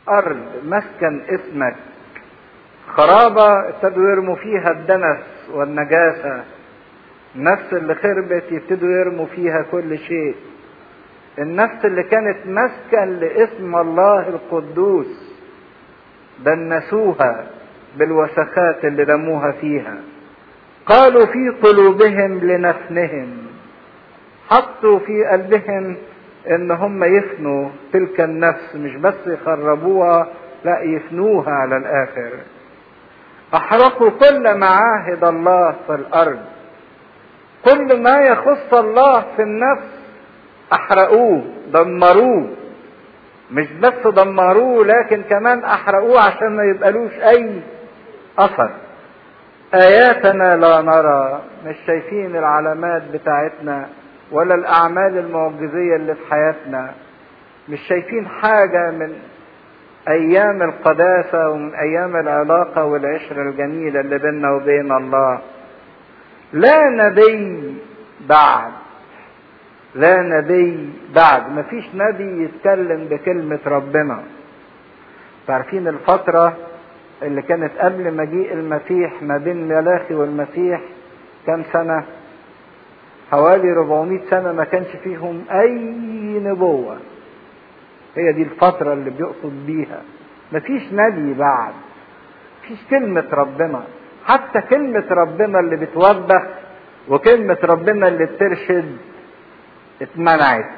ارض مسكن اسمك خرابة ابتدوا يرموا فيها الدنس والنجاسة النفس اللي خربت يبتدوا يرموا فيها كل شيء النفس اللي كانت مسكن لاسم الله القدوس دنسوها بالوسخات اللي رموها فيها قالوا في قلوبهم لنفنهم حطوا في قلبهم ان هم يفنوا تلك النفس مش بس يخربوها لا يفنوها على الاخر احرقوا كل معاهد الله في الارض كل ما يخص الله في النفس احرقوه دمروه مش بس دمروه لكن كمان احرقوه عشان ما يبقالوش اي اثر اياتنا لا نرى مش شايفين العلامات بتاعتنا ولا الاعمال المعجزيه اللي في حياتنا مش شايفين حاجه من ايام القداسه ومن ايام العلاقه والعشره الجميله اللي بيننا وبين الله لا نبي بعد لا نبي بعد مفيش نبي يتكلم بكلمة ربنا تعرفين الفترة اللي كانت قبل مجيء المسيح ما بين ملاخي والمسيح كم سنة حوالي 400 سنة ما كانش فيهم أي نبوة هي دي الفترة اللي بيقصد بيها مفيش نبي بعد مفيش كلمة ربنا حتى كلمة ربنا اللي بتوبخ وكلمة ربنا اللي بترشد اتمنعت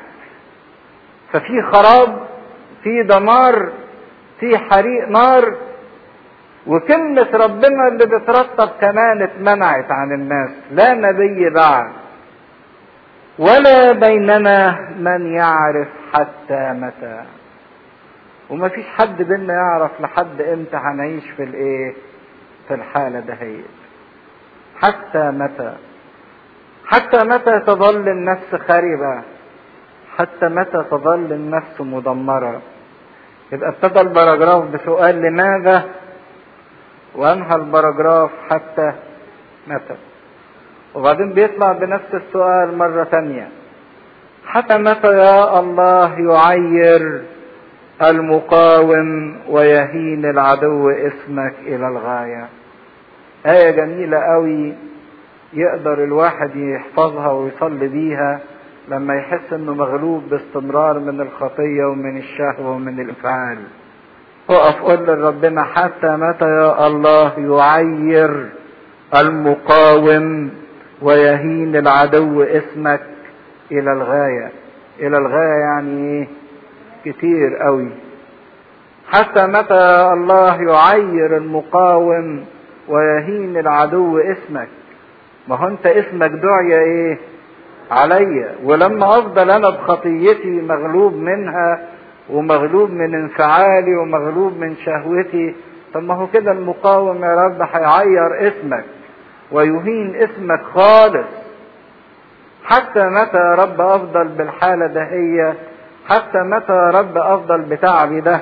ففي خراب في دمار في حريق نار وكلمة ربنا اللي بترتب كمان اتمنعت عن الناس لا نبي بعد ولا بيننا من يعرف حتى متى وما فيش حد بينا يعرف لحد امتى هنعيش في الايه في الحالة دهيت حتى متى حتى متى تظل النفس خاربة حتى متى تظل النفس مدمرة يبقى ابتدى البراجراف بسؤال لماذا وانهى البراجراف حتى متى وبعدين بيطلع بنفس السؤال مرة تانية حتى متى يا الله يعير المقاوم ويهين العدو اسمك الى الغاية آية جميلة قوي يقدر الواحد يحفظها ويصلي بيها لما يحس انه مغلوب باستمرار من الخطية ومن الشهوة ومن الافعال اقف قل لربنا حتى متى يا الله يعير المقاوم ويهين العدو اسمك الى الغاية الى الغاية يعني ايه كتير قوي حتى متى الله يعير المقاوم ويهين العدو اسمك ما هو انت اسمك دعية ايه عليا ولما افضل انا بخطيتي مغلوب منها ومغلوب من انفعالي ومغلوب من شهوتي طب ما هو كده المقاوم يا رب هيعير اسمك ويهين اسمك خالص حتى متى يا رب افضل بالحالة دهية حتى متى يا رب افضل بتعبي ده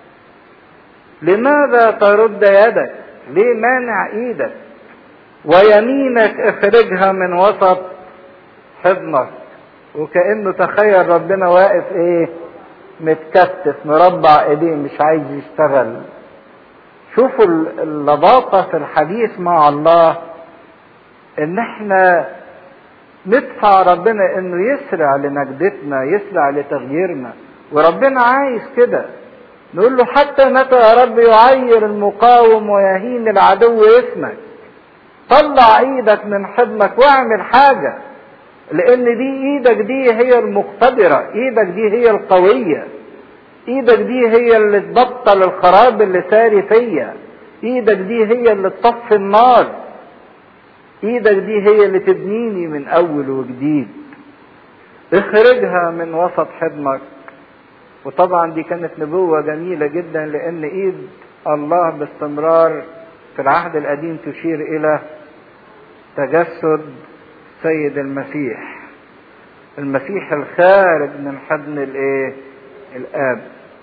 لماذا ترد يدك ليه مانع ايدك ويمينك اخرجها من وسط حضنك وكأنه تخيل ربنا واقف ايه متكتف مربع ايديه مش عايز يشتغل شوفوا اللباقة في الحديث مع الله ان احنا ندفع ربنا انه يسرع لنجدتنا يسرع لتغييرنا وربنا عايز كده نقول له حتى متى يا رب يعير المقاوم ويهين العدو اسمك طلع ايدك من حضنك واعمل حاجة لان دي ايدك دي هي المقتدرة ايدك دي هي القوية ايدك دي هي اللي تبطل الخراب اللي ساري فيا ايدك دي هي اللي تطفي النار ايدك دي هي اللي تبنيني من اول وجديد اخرجها من وسط حضنك وطبعا دي كانت نبوة جميلة جدا لان ايد الله باستمرار في العهد القديم تشير الى تجسد سيد المسيح المسيح الخارج من حضن الايه الاب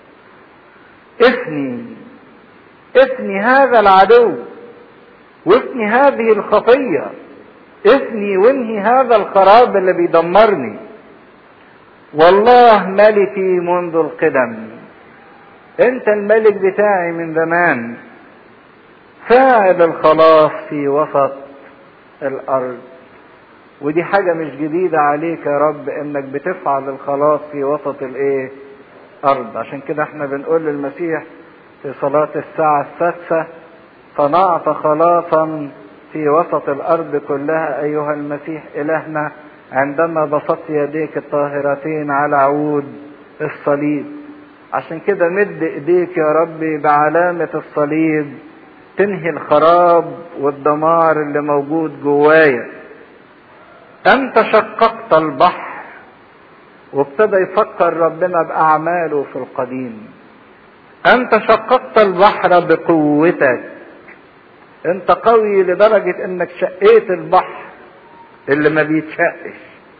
افني افني هذا العدو وافني هذه الخطيه افني وانهي هذا الخراب اللي بيدمرني والله ملكي منذ القدم انت الملك بتاعي من زمان فاعل الخلاص في وسط الارض ودي حاجة مش جديدة عليك يا رب انك بتفعل الخلاص في وسط الايه ارض عشان كده احنا بنقول للمسيح في صلاة الساعة السادسة صنعت خلاصا في وسط الارض كلها ايها المسيح الهنا عندما بسطت يديك الطاهرتين على عود الصليب عشان كده مد ايديك يا ربي بعلامة الصليب تنهي الخراب والدمار اللي موجود جوايا انت شققت البحر وابتدى يفكر ربنا باعماله في القديم انت شققت البحر بقوتك انت قوي لدرجة انك شقيت البحر اللي ما بيتشقش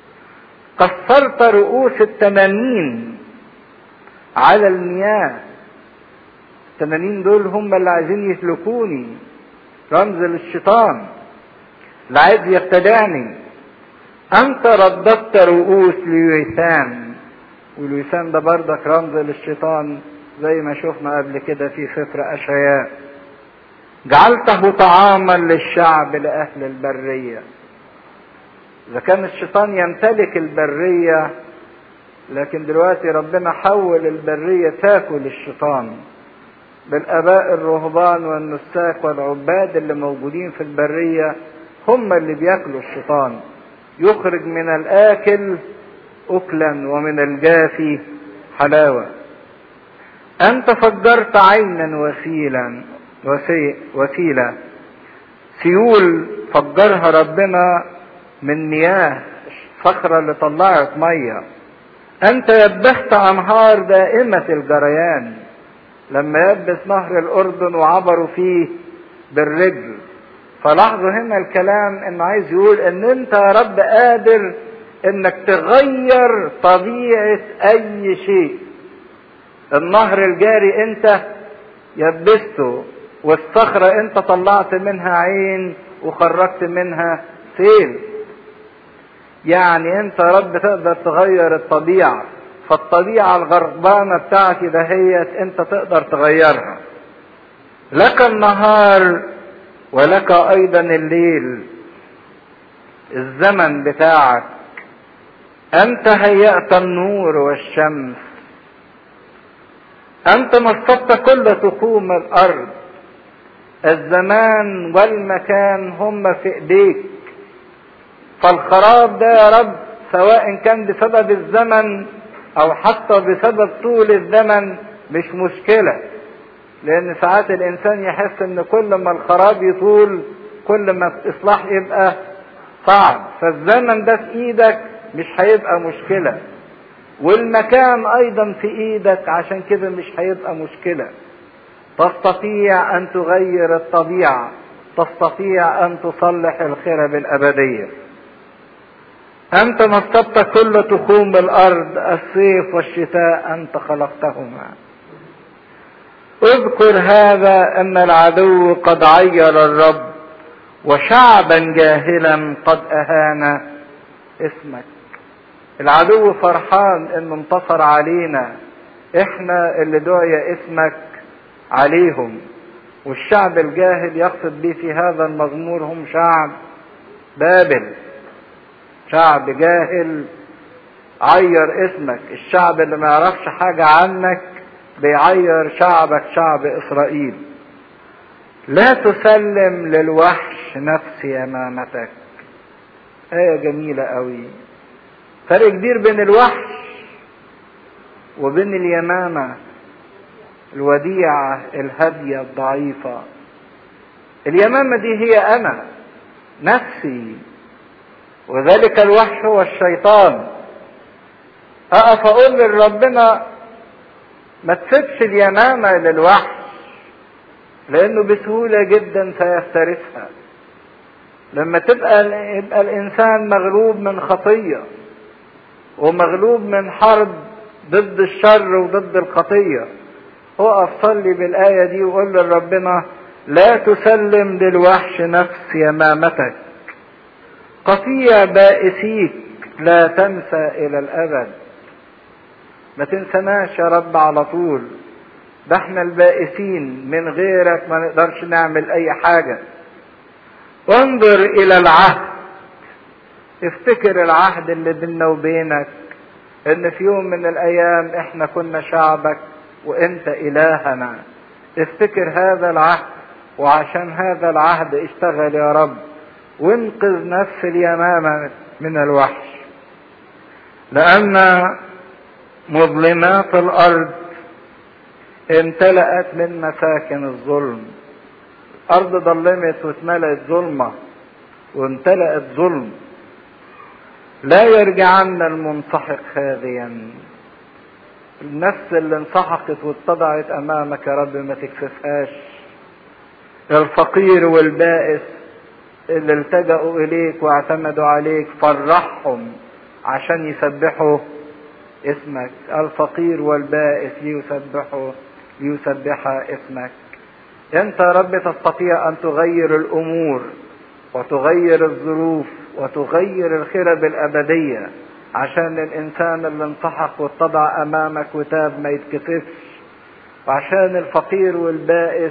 كسرت رؤوس التنانين على المياه التنانين دول هم اللي عايزين يهلكوني رمز للشيطان اللي عايز يبتدعني انت رددت رؤوس ليويثان وليويثان ده بردك رمز للشيطان زي ما شفنا قبل كده في سفر اشعياء جعلته طعاما للشعب لاهل البريه اذا كان الشيطان يمتلك البريه لكن دلوقتي ربنا حول البريه تاكل الشيطان بالاباء الرهبان والنساك والعباد اللي موجودين في البريه هم اللي بياكلوا الشيطان يخرج من الاكل اكلا ومن الجافي حلاوه انت فجرت عينا وسيلا وسيله سيول فجرها ربنا من مياه الصخره اللي طلعت ميه انت يبست انهار دائمه الجريان لما يبس نهر الاردن وعبروا فيه بالرجل فلاحظوا هنا الكلام انه عايز يقول ان انت يا رب قادر انك تغير طبيعة اي شيء النهر الجاري انت يبسته والصخرة انت طلعت منها عين وخرجت منها سيل يعني انت يا رب تقدر تغير الطبيعة فالطبيعة الغربانة بتاعتي دهيت انت تقدر تغيرها لك النهار ولك ايضا الليل الزمن بتاعك انت هيأت النور والشمس انت نصبت كل تخوم الارض الزمان والمكان هم في ايديك فالخراب ده يا رب سواء كان بسبب الزمن او حتى بسبب طول الزمن مش مشكلة لان ساعات الانسان يحس ان كل ما الخراب يطول كل ما الاصلاح يبقى صعب فالزمن ده في ايدك مش هيبقى مشكلة والمكان ايضا في ايدك عشان كده مش هيبقى مشكلة تستطيع ان تغير الطبيعة تستطيع ان تصلح الخرب الابديه أنت نصبت كل تخوم الأرض الصيف والشتاء أنت خلقتهما اذكر هذا أن العدو قد عير الرب وشعبا جاهلا قد أهان اسمك العدو فرحان انه انتصر علينا احنا اللي دعي اسمك عليهم والشعب الجاهل يقصد به في هذا المزمور هم شعب بابل شعب جاهل عير اسمك الشعب اللي ما يعرفش حاجة عنك بيعير شعبك شعب اسرائيل لا تسلم للوحش نفسي امامتك آية جميلة قوي فرق كبير بين الوحش وبين اليمامة الوديعة الهادية الضعيفة اليمامة دي هي أنا نفسي وذلك الوحش هو الشيطان اقف اقول لربنا ما تسيبش اليمامة للوحش لانه بسهولة جدا سيفترسها لما تبقى يبقى الانسان مغلوب من خطية ومغلوب من حرب ضد الشر وضد الخطية اقف صلي بالآية دي وقول لربنا لا تسلم للوحش نفس يمامتك قطيع بائسيك لا تنسى الى الابد ما تنسناش يا رب على طول ده احنا البائسين من غيرك ما نقدرش نعمل اي حاجة انظر الى العهد افتكر العهد اللي بيننا وبينك ان في يوم من الايام احنا كنا شعبك وانت الهنا افتكر هذا العهد وعشان هذا العهد اشتغل يا رب وانقذ نفس اليمامة من الوحش لان مظلمات الارض امتلأت من مساكن الظلم الارض ظلمت واتملأت ظلمة وامتلأت ظلم لا يرجعن المنسحق خاذيا النفس اللي انسحقت واتضعت امامك يا رب ما تكسفهاش الفقير والبائس اللي التجأوا اليك واعتمدوا عليك فرحهم عشان يسبحوا اسمك الفقير والبائس ليسبحوا ليسبح اسمك انت يا رب تستطيع ان تغير الامور وتغير الظروف وتغير الخرب الابديه عشان الانسان اللي انسحق واتضع امامك وتاب ما يتكسفش وعشان الفقير والبائس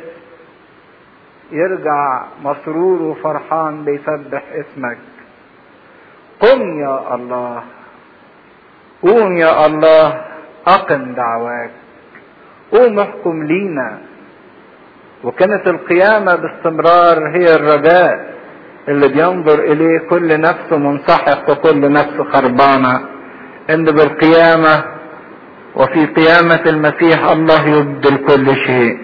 يرجع مسرور وفرحان بيسبح اسمك قم يا الله قوم يا الله اقم دعواك قوم احكم لينا وكانت القيامة باستمرار هي الرجاء اللي بينظر اليه كل نفس منسحق وكل نفس خربانة ان بالقيامة وفي قيامة المسيح الله يبدل كل شيء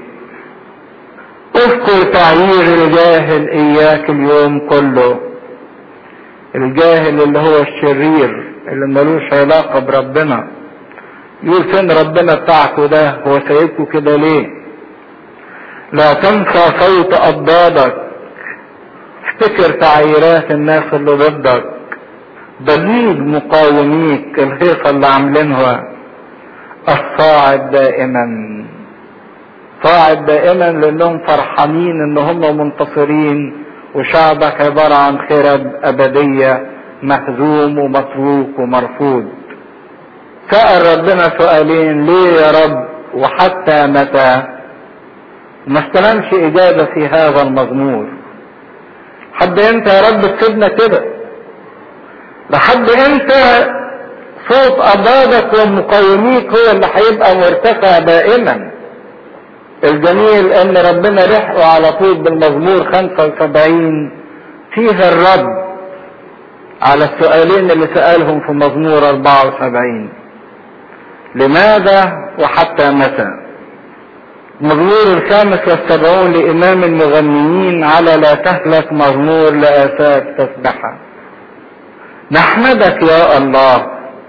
اذكر تعيير الجاهل اياك اليوم كله الجاهل اللي هو الشرير اللي ملوش علاقة بربنا يقول فين ربنا بتاعكوا ده هو سايبكوا كده ليه لا تنسى صوت أضدادك افتكر تعييرات الناس اللي ضدك دليل مقاوميك الهيصة اللي عاملينها الصاعد دائما صاعد دائما لانهم فرحانين ان هم منتصرين وشعبك عبارة عن خرب ابدية مهزوم ومتروك ومرفوض سأل ربنا سؤالين ليه يا رب وحتى متى ما استلمش اجابة في هذا المزمور حد انت يا رب تسيبنا كده لحد انت صوت اضادك ومقاوميك هو اللي هيبقى مرتفع دائما الجميل ان ربنا رحقه على طول بالمزمور 75 فيها الرد على السؤالين اللي سألهم في مزمور 74 لماذا وحتى متى مزمور الخامس والسبعون لإمام المغنيين على لا تهلك مزمور لآفات تسبحة نحمدك يا الله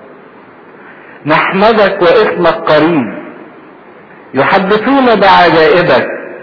نحمدك واسمك قريب يحدثون بعجائبك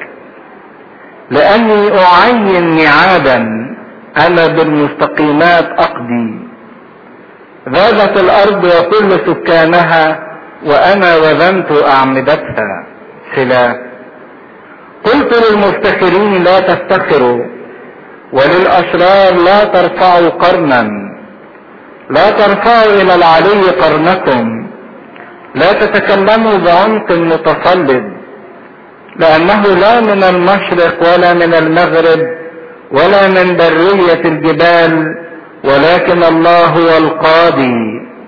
لأني أعين نعادا أنا بالمستقيمات أقضي ذابت الأرض وكل سكانها وأنا وزنت أعمدتها سلا قلت للمفتخرين لا تفتخروا وللأشرار لا ترفعوا قرنا لا ترفعوا إلى العلي قرنكم لا تتكلموا بعمق متصلب لأنه لا من المشرق ولا من المغرب ولا من برية الجبال ولكن الله هو القاضي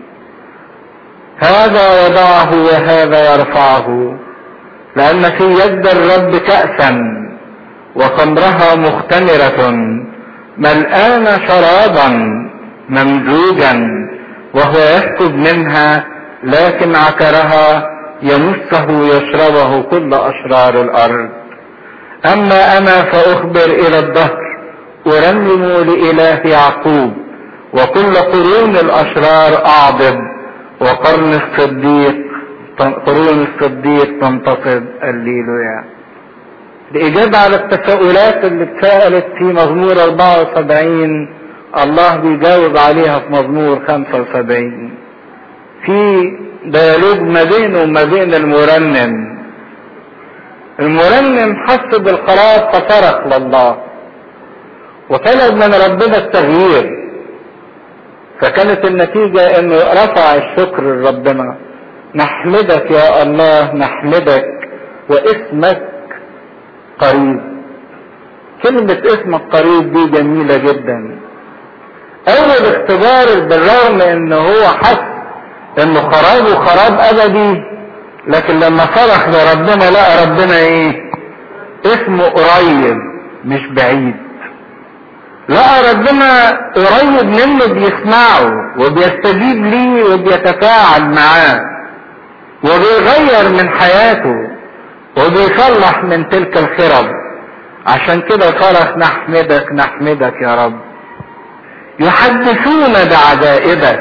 هذا وضعه وهذا يرفعه لأن في يد الرب كأسا وخمرها مختمرة ملآن شرابا ممزوجا وهو يسكب منها لكن عكرها يمسه يشربه كل أشرار الأرض أما أنا فأخبر إلى الدهر أرنم لإله يعقوب وكل قرون الأشرار أعضد وقرن الصديق قرون الصديق تنتصب الليلويا الإجابة على التساؤلات اللي اتسألت في مزمور 74 الله بيجاوب عليها في مزمور 75 في ديالوج ما بينه وما بين المرنم المرنم حس بالخلاص فصرخ لله وطلب من ربنا التغيير فكانت النتيجة انه رفع الشكر لربنا نحمدك يا الله نحمدك واسمك قريب كلمة اسمك قريب دي جميلة جدا اول اختبار بالرغم ان هو حس انه خرابه خراب ابدي لكن لما صرخ لربنا لقى ربنا ايه اسمه قريب مش بعيد لقى ربنا قريب منه بيسمعه وبيستجيب ليه وبيتفاعل معاه وبيغير من حياته وبيصلح من تلك الخرب عشان كده صرخ نحمدك نحمدك يا رب يحدثون بعجائبك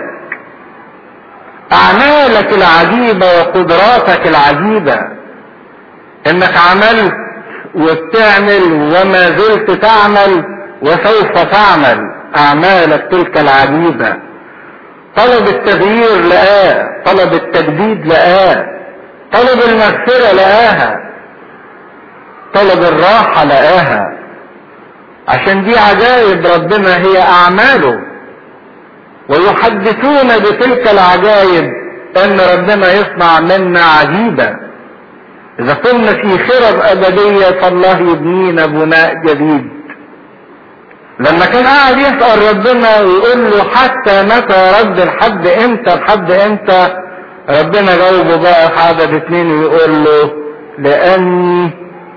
اعمالك العجيبة وقدراتك العجيبة انك عملت وبتعمل وما زلت تعمل وسوف تعمل اعمالك تلك العجيبة طلب التغيير لقاه طلب التجديد لقاه طلب المغفرة لقاها طلب الراحة لقاها عشان دي عجائب ربنا هي اعماله ويحدثون بتلك العجائب ان ربنا يصنع منا عجيبة اذا كنا في خرب ابدية فالله يبنينا بناء جديد لما كان قاعد يسأل ربنا ويقول له حتى متى رد الحد امتى الحد امتى ربنا جاوبه بقى في عدد اتنين ويقول له لاني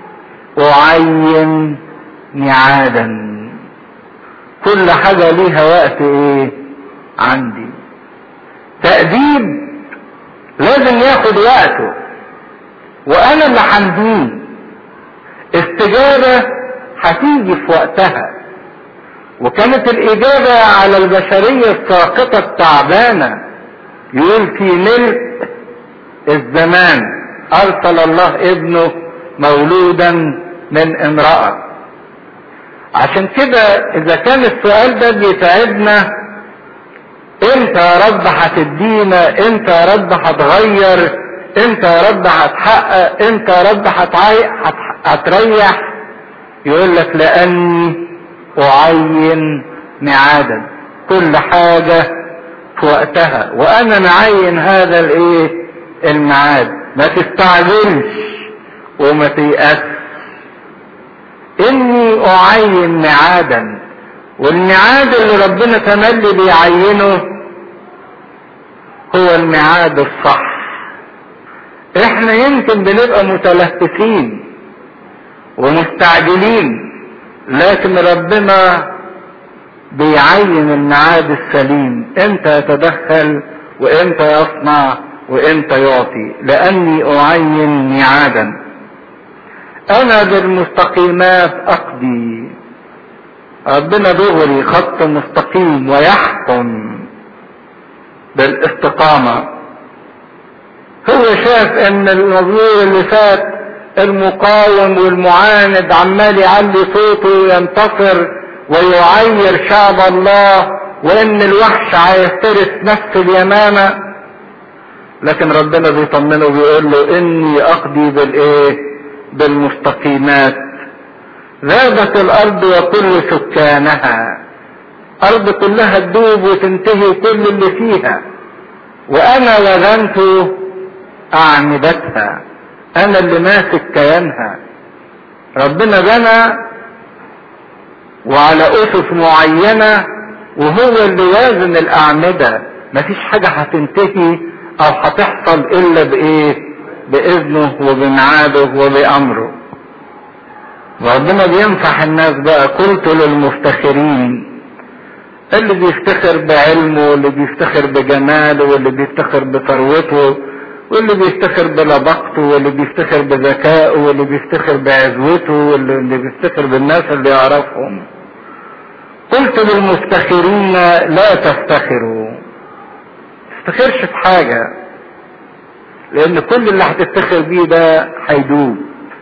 اعين ميعادا كل حاجة ليها وقت ايه عندي تأديب لازم ياخد وقته وانا اللي هنديه استجابة هتيجي في وقتها وكانت الاجابة على البشرية الساقطة التعبانة يقول في ملء الزمان ارسل الله ابنه مولودا من امرأة عشان كده اذا كان السؤال ده بيتعبنا انت يا رب هتدينا انت يا رب هتغير انت يا رب هتحقق انت يا رب هتريح يقول لك لاني اعين ميعادا كل حاجة في وقتها وانا معين هذا الايه الميعاد ما تستعجلش وما تيأس اني اعين ميعادا والميعاد اللي ربنا تملي بيعينه هو الميعاد الصح احنا يمكن بنبقى متلهفين ومستعجلين لكن ربنا بيعين الميعاد السليم امتى يتدخل وامتى يصنع وامتى يعطي لاني اعين ميعادا انا بالمستقيمات اقضي ربنا دغري خط مستقيم ويحكم بالاستقامة هو شاف ان المظلوم اللي فات المقاوم والمعاند عمال يعلي صوته وينتصر ويعير شعب الله وان الوحش هيفترس نفس اليمامة لكن ربنا بيطمنه وبيقول له اني اقضي بالايه بالمستقيمات ذابت الارض وكل سكانها ارض كلها تدوب وتنتهي كل اللي فيها وانا وزنت اعمدتها انا اللي ماسك كيانها ربنا بنى وعلى اسس معينة وهو اللي وازن الاعمدة مفيش حاجة هتنتهي او هتحصل الا بايه باذنه وبميعاده وبامره وربنا بينصح الناس بقى قلت للمفتخرين اللي بيفتخر بعلمه واللي بيفتخر بجماله واللي بيفتخر بثروته واللي بيفتخر بلبقته واللي بيفتخر بذكائه واللي بيفتخر بعزوته واللي بيفتخر بالناس اللي يعرفهم قلت للمفتخرين لا تفتخروا تفتخرش في حاجة لان كل اللي هتفتخر بيه ده هيدوب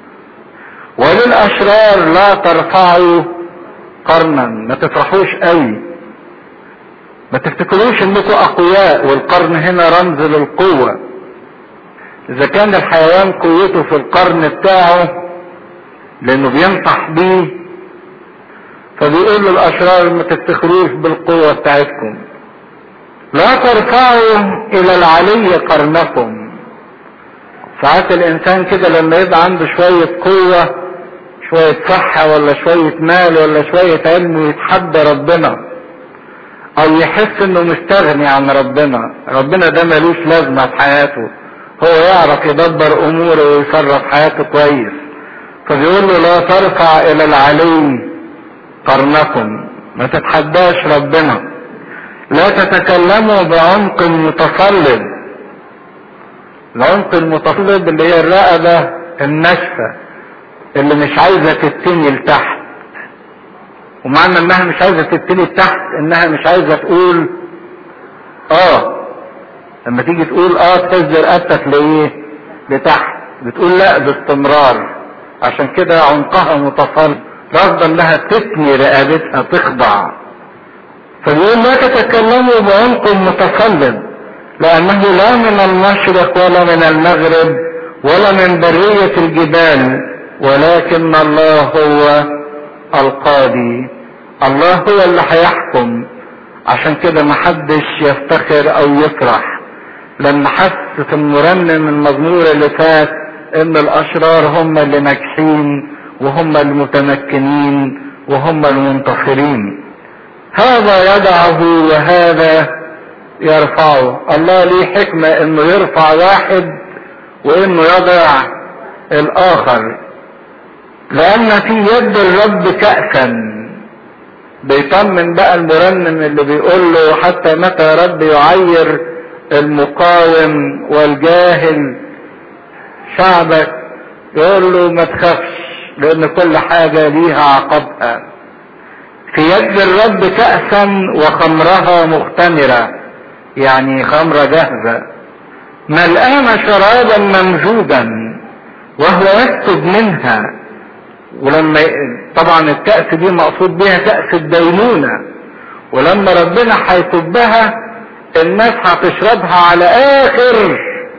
وللاشرار لا ترفعوا قرنا ما تفرحوش قوي ما تفتكروش انكم اقوياء والقرن هنا رمز للقوة اذا كان الحيوان قوته في القرن بتاعه لانه بينصح بيه فبيقول للاشرار ما تفتخروش بالقوة بتاعتكم لا ترفعوا الى العلي قرنكم ساعات الانسان كده لما يبقى عنده شوية قوة شوية صحة ولا شوية مال ولا شوية علم ويتحدى ربنا او يحس انه مستغني عن ربنا ربنا ده ملوش لازمة في حياته هو يعرف يدبر اموره ويصرف حياته كويس فبيقول له لا ترفع الى العلي قرنكم ما تتحداش ربنا لا تتكلموا بعمق متصلب العمق المتصلب اللي هي الرقبة الناشفة اللي مش عايزة تتني لتحت ومعنى انها مش عايزة تتني لتحت انها مش عايزة تقول اه لما تيجي تقول اه تهز رقبتك لايه لتحت بتقول لا باستمرار عشان كده عمقها متصلب رافضة انها تثني رقبتها تخضع فبيقول لا تتكلموا بعمق متصلب لانه لا من المشرق ولا من المغرب ولا من برية الجبال ولكن الله هو القاضي الله هو اللي هيحكم عشان كده محدش يفتخر او يفرح لما حس في المرنم المزمور اللي فات ان الاشرار هم اللي ناجحين وهم المتمكنين وهم المنتصرين هذا يدعه وهذا يرفعه الله ليه حكمة انه يرفع واحد وانه يضع الاخر لان في يد الرب كأسا بيطمن بقى المرنم اللي بيقول له حتى متى رب يعير المقاوم والجاهل شعبك يقول له ما تخافش لان كل حاجة ليها عقبها في يد الرب كأسا وخمرها مختمرة يعني خمرة جاهزة ملآنة شرابا ممزوجا وهو يكتب منها ولما طبعا الكأس دي مقصود بها كأس الدينونة ولما ربنا هيكبها الناس هتشربها على آخر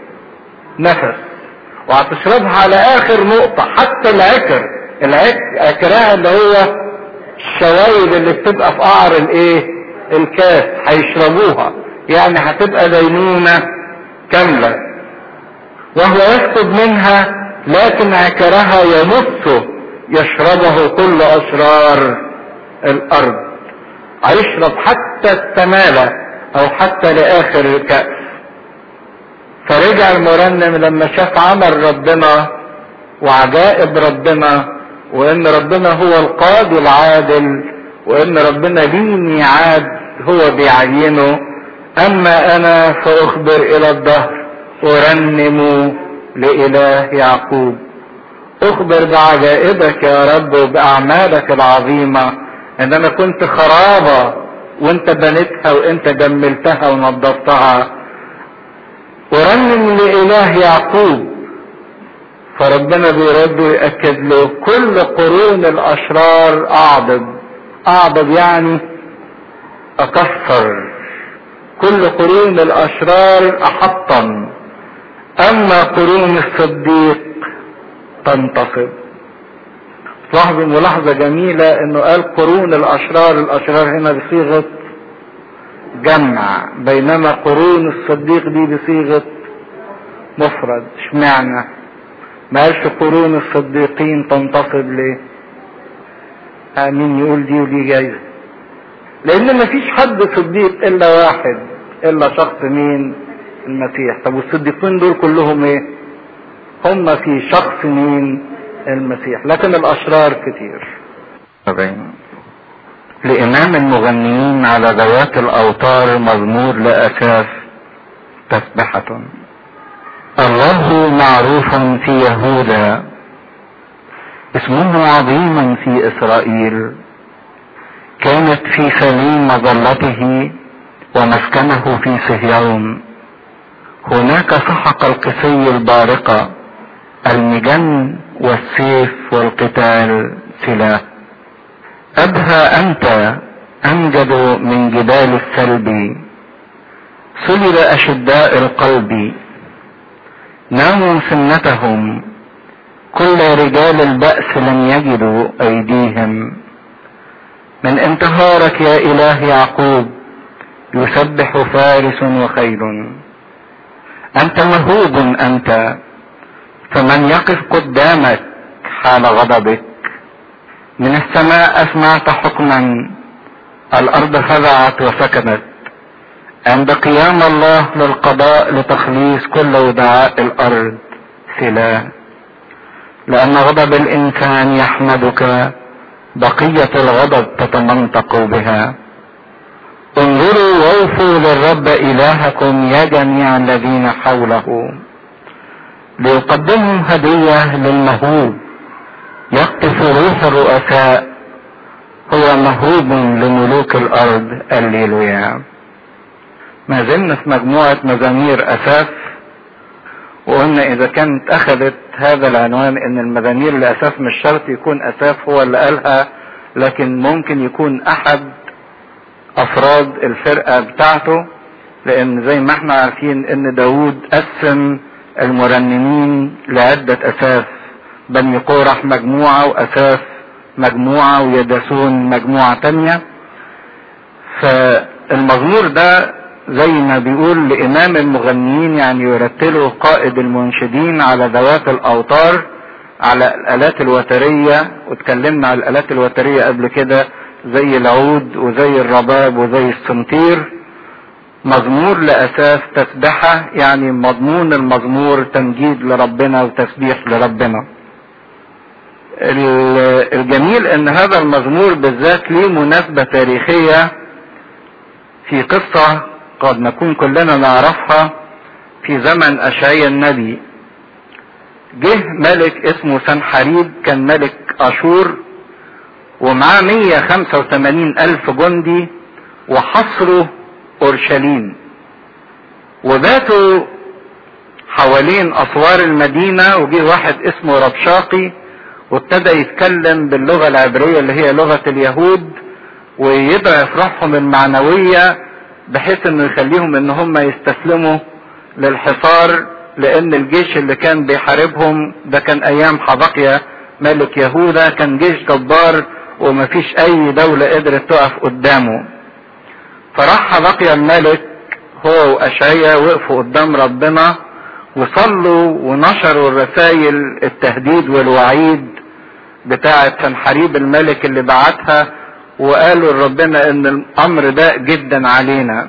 نفس وهتشربها على آخر نقطة حتى العكر العكرها اللي هو الشوايب اللي بتبقى في قعر الايه الكاس هيشربوها يعني هتبقى دينونة كاملة وهو يسكب منها لكن عكرها يمصه يشربه كل أشرار الأرض هيشرب حتى التمالة أو حتى لآخر الكأس فرجع المرنم لما شاف عمل ربنا وعجائب ربنا وإن ربنا هو القاضي العادل وإن ربنا ليه ميعاد هو بيعينه أما أنا فأخبر إلى الدهر أرنم لإله يعقوب اخبر بعجائبك يا رب وبأعمالك العظيمة ان انا كنت خرابة وانت بنيتها وانت جملتها ونظفتها ورنم لإله يعقوب فربنا بيرد ويأكد له كل قرون الأشرار أعضد أعضد يعني أكثر كل قرون الأشرار أحطم أما قرون الصديق تنتصب لاحظوا ملاحظة جميلة انه قال قرون الاشرار الاشرار هنا بصيغة جمع بينما قرون الصديق دي بصيغة مفرد اشمعنى ما قالش قرون الصديقين تنتصب ليه امين يقول دي ودي جايزة لان مفيش حد صديق الا واحد الا شخص مين المسيح طب والصديقين دول كلهم ايه هم في شخص مين المسيح لكن الاشرار كتير لامام المغنيين على ذوات الاوتار مزمور لاساس تسبحة الله معروف في يهوذا اسمه عظيم في اسرائيل كانت في سليم مظلته ومسكنه في صهيون هناك سحق القسي البارقه المجن والسيف والقتال سلاح أبهى أنت أمجد من جبال السلب سلب أشداء القلب ناموا سنتهم كل رجال البأس لم يجدوا أيديهم من انتهارك يا إله يعقوب يسبح فارس وخيل أنت مهوب أنت فمن يقف قدامك حال غضبك من السماء اسمعت حكما الارض خضعت وسكنت عند قيام الله للقضاء لتخليص كل ودعاء الارض سلا لان غضب الانسان يحمدك بقية الغضب تتمنطق بها انظروا ووفوا للرب الهكم يا جميع الذين حوله ليقدموا هدية للمهوب يقطف روح الرؤساء هو مهوب لملوك الارض الليلويا ما زلنا في مجموعة مزامير اساس وقلنا اذا كانت اخذت هذا العنوان ان المزامير لاساس مش شرط يكون اساس هو اللي قالها لكن ممكن يكون احد افراد الفرقة بتاعته لان زي ما احنا عارفين ان داود قسم المرنمين لعدة اساس بني قورح مجموعة واساس مجموعة ويدسون مجموعة تانية فالمزمور ده زي ما بيقول لامام المغنيين يعني يرتله قائد المنشدين على ذوات الاوتار على الالات الوترية واتكلمنا على الالات الوترية قبل كده زي العود وزي الرباب وزي السنطير مزمور لاساس تسبحة يعني مضمون المزمور تمجيد لربنا وتسبيح لربنا الجميل ان هذا المزمور بالذات ليه مناسبة تاريخية في قصة قد نكون كلنا نعرفها في زمن اشعيا النبي جه ملك اسمه سنحريب كان ملك اشور ومعاه 185 الف جندي وحصروا اورشليم وباتوا حوالين اسوار المدينة وجه واحد اسمه ربشاقي وابتدى يتكلم باللغة العبرية اللي هي لغة اليهود ويضعف روحهم المعنوية بحيث انه يخليهم ان هم يستسلموا للحصار لان الجيش اللي كان بيحاربهم ده كان ايام حبقية ملك يهوذا كان جيش جبار ومفيش اي دولة قدرت تقف قدامه فراح حبقية الملك هو واشعيا وقفوا قدام ربنا وصلوا ونشروا الرسائل التهديد والوعيد بتاعة سنحريب الملك اللي بعتها وقالوا لربنا ان الامر ده جدا علينا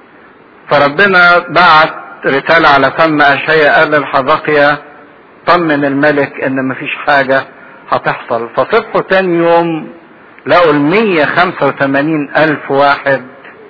فربنا بعت رسالة على فم اشعيا قال للحبقية طمن الملك ان مفيش حاجة هتحصل فصبحوا تاني يوم لقوا المية خمسة وثمانين الف واحد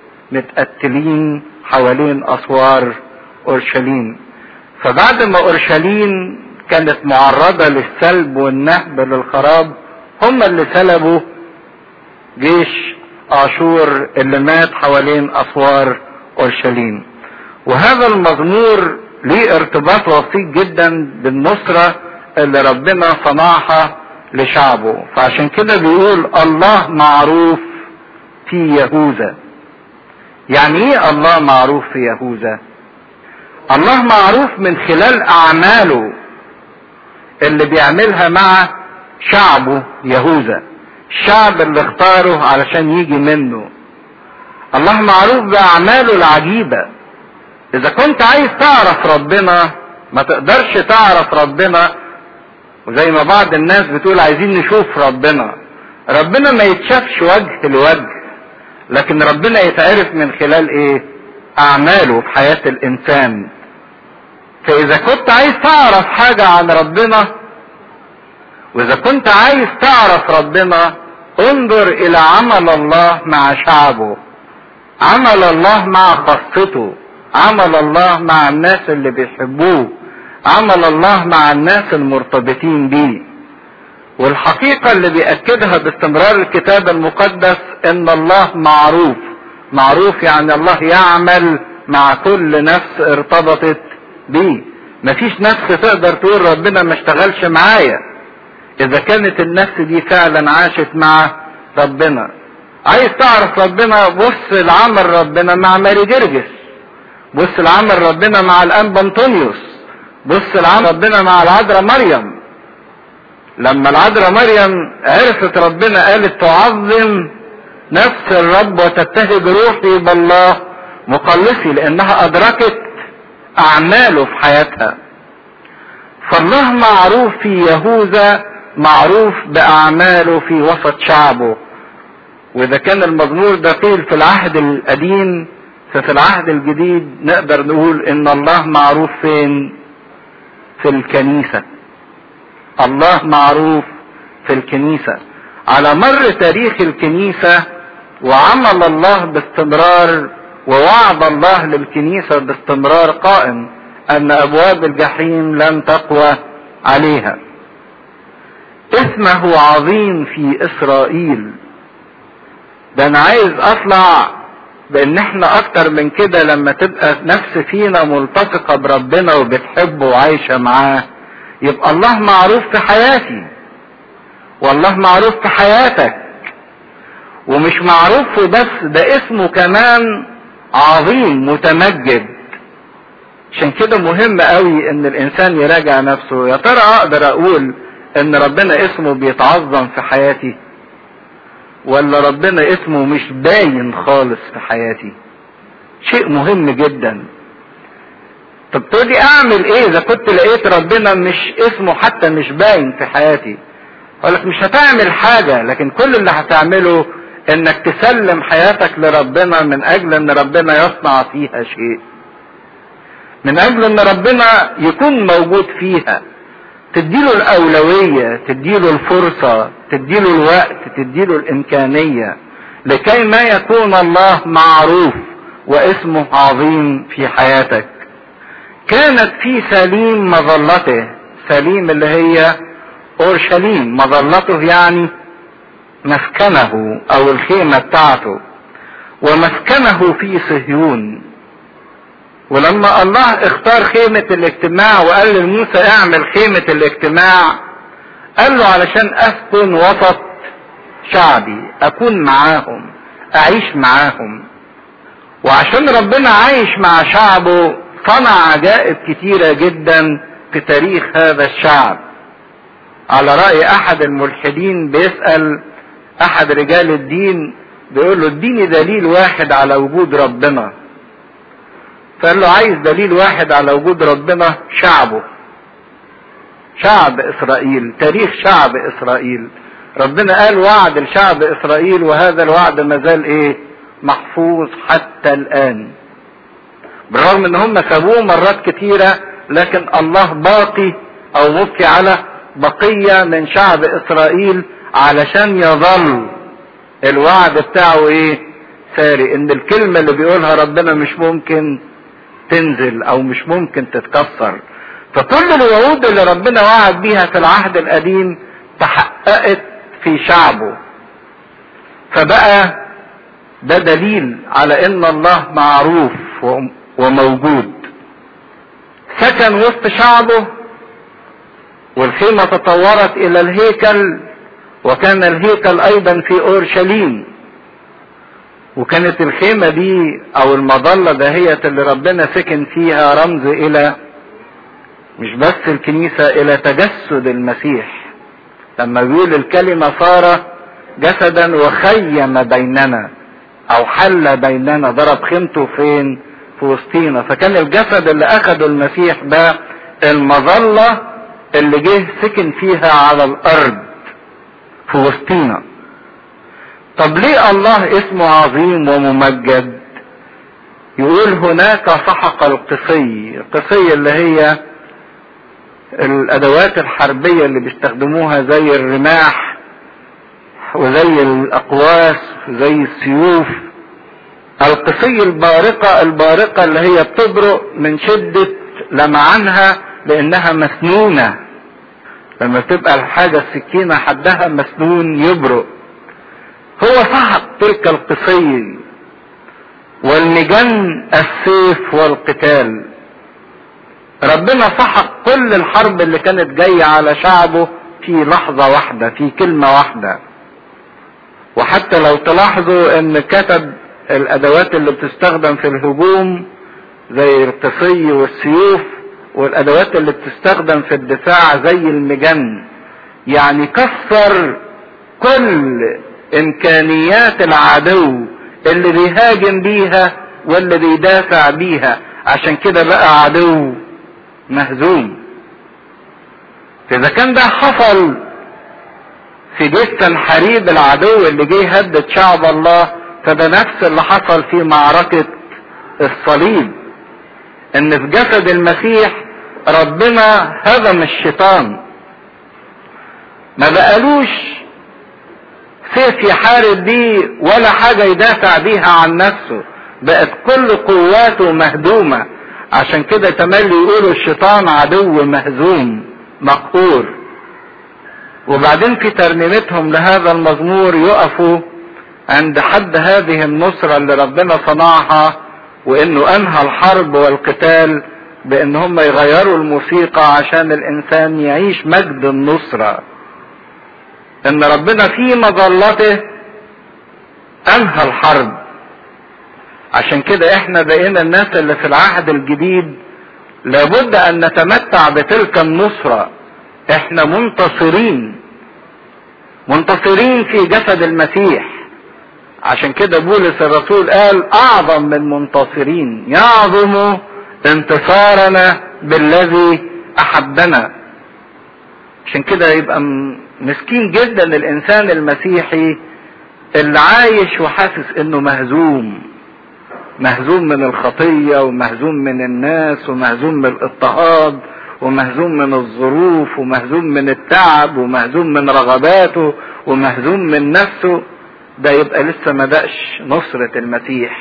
متقتلين حوالين اسوار اورشليم فبعد ما اورشليم كانت معرضة للسلب والنهب للخراب هم اللي سلبوا جيش اشور اللي مات حوالين اسوار اورشليم وهذا المزمور ليه ارتباط وثيق جدا بالنصرة اللي ربنا صنعها لشعبه فعشان كده بيقول الله معروف في يهوذا يعني ايه الله معروف في يهوذا الله معروف من خلال اعماله اللي بيعملها مع شعبه يهوذا الشعب اللي اختاره علشان يجي منه الله معروف باعماله العجيبة اذا كنت عايز تعرف ربنا ما تقدرش تعرف ربنا وزي ما بعض الناس بتقول عايزين نشوف ربنا ربنا ما يتشافش وجه لوجه لكن ربنا يتعرف من خلال ايه اعماله في حياة الانسان فاذا كنت عايز تعرف حاجة عن ربنا واذا كنت عايز تعرف ربنا انظر الى عمل الله مع شعبه عمل الله مع خاصته عمل الله مع الناس اللي بيحبوه عمل الله مع الناس المرتبطين بيه والحقيقة اللي بيأكدها باستمرار الكتاب المقدس ان الله معروف معروف يعني الله يعمل مع كل نفس ارتبطت بيه مفيش نفس تقدر تقول ربنا ما اشتغلش معايا اذا كانت النفس دي فعلا عاشت مع ربنا عايز تعرف ربنا بص لعمل ربنا مع ماري جرجس بص لعمل ربنا مع الانبا انطونيوس بص لعمل ربنا مع العذراء مريم لما العذراء مريم عرفت ربنا قالت تعظم نفس الرب وتتهج روحي بالله مخلصي لانها ادركت اعماله في حياتها فالله معروف في يهوذا معروف باعماله في وسط شعبه واذا كان المزمور ده قيل في العهد القديم ففي العهد الجديد نقدر نقول ان الله معروف فين في الكنيسة الله معروف في الكنيسة على مر تاريخ الكنيسة وعمل الله باستمرار ووعد الله للكنيسة باستمرار قائم ان ابواب الجحيم لن تقوى عليها اسمه عظيم في اسرائيل ده انا عايز اطلع بان احنا اكتر من كده لما تبقى نفس فينا ملتصقة بربنا وبتحبه وعايشة معاه يبقى الله معروف في حياتي والله معروف في حياتك ومش معروف بس ده اسمه كمان عظيم متمجد عشان كده مهم قوي ان الانسان يراجع نفسه يا ترى اقدر اقول ان ربنا اسمه بيتعظم في حياتي ولا ربنا اسمه مش باين خالص في حياتي شيء مهم جدا طب تقولي اعمل ايه اذا كنت لقيت ربنا مش اسمه حتى مش باين في حياتي اقولك مش هتعمل حاجة لكن كل اللي هتعمله انك تسلم حياتك لربنا من اجل ان ربنا يصنع فيها شيء من اجل ان ربنا يكون موجود فيها تديله الاولوية تديله الفرصة تديله الوقت تديله الامكانية لكي ما يكون الله معروف واسمه عظيم في حياتك كانت في سليم مظلته سليم اللي هي اورشليم مظلته يعني مسكنه او الخيمة بتاعته ومسكنه في صهيون ولما الله اختار خيمة الاجتماع وقال لموسى اعمل خيمة الاجتماع قال له علشان اسكن وسط شعبي اكون معاهم اعيش معاهم وعشان ربنا عايش مع شعبه صنع عجائب كتيرة جدا في تاريخ هذا الشعب على رأي احد الملحدين بيسأل احد رجال الدين بيقول له اديني دليل واحد على وجود ربنا فقال له عايز دليل واحد على وجود ربنا شعبه شعب اسرائيل تاريخ شعب اسرائيل ربنا قال وعد لشعب اسرائيل وهذا الوعد ما زال ايه محفوظ حتى الان بالرغم ان هم سابوه مرات كتيرة لكن الله باقي او مبقي على بقية من شعب اسرائيل علشان يظل الوعد بتاعه ايه ساري ان الكلمة اللي بيقولها ربنا مش ممكن تنزل او مش ممكن تتكسر فكل الوعود اللي ربنا وعد بيها في العهد القديم تحققت في شعبه فبقى ده دليل على ان الله معروف وموجود سكن وسط شعبه والخيمة تطورت الى الهيكل وكان الهيكل ايضا في اورشليم وكانت الخيمة دي او المظلة دهية اللي ربنا سكن فيها رمز الى مش بس الكنيسة الى تجسد المسيح لما بيقول الكلمة صار جسدا وخيم بيننا او حل بيننا ضرب خيمته فين في وسطينا فكان الجسد اللي اخده المسيح ده المظلة اللي جه سكن فيها على الارض في وسطينا طب ليه الله اسمه عظيم وممجد يقول هناك سحق القصي القصي اللي هي الادوات الحربية اللي بيستخدموها زي الرماح وزي الاقواس وزي السيوف القصي البارقة البارقة اللي هي بتبرق من شدة لمعانها لانها مسنونة لما تبقى الحاجة السكينة حدها مسنون يبرق هو سحق تلك القصي والمجن السيف والقتال ربنا سحق كل الحرب اللي كانت جاية على شعبه في لحظة واحدة في كلمة واحدة وحتى لو تلاحظوا ان كتب الادوات اللي بتستخدم في الهجوم زي القصي والسيوف والادوات اللي بتستخدم في الدفاع زي المجن يعني كسر كل امكانيات العدو اللي بيهاجم بيها واللي بيدافع بيها عشان كده بقى عدو مهزوم فاذا كان ده حصل في جيش سنحريب العدو اللي جه يهدد شعب الله فده نفس اللي حصل في معركة الصليب ان في جسد المسيح ربنا هزم الشيطان ما بقالوش سيف يحارب بيه ولا حاجة يدافع بيها عن نفسه بقت كل قواته مهدومة عشان كده تملي يقولوا الشيطان عدو مهزوم مقهور وبعدين في ترنيمتهم لهذا المزمور يقفوا عند حد هذه النصرة اللي ربنا صنعها وانه انهى الحرب والقتال بان هم يغيروا الموسيقى عشان الانسان يعيش مجد النصرة ان ربنا في مظلته انهى الحرب عشان كده احنا بقينا الناس اللي في العهد الجديد لابد ان نتمتع بتلك النصرة احنا منتصرين منتصرين في جسد المسيح عشان كده بولس الرسول قال اعظم من منتصرين يعظم انتصارنا بالذي احبنا عشان كده يبقى مسكين جدا الانسان المسيحي اللي عايش وحاسس انه مهزوم مهزوم من الخطية ومهزوم من الناس ومهزوم من الاضطهاد ومهزوم من الظروف ومهزوم من التعب ومهزوم من رغباته ومهزوم من نفسه ده يبقى لسه ما دقش نصرة المسيح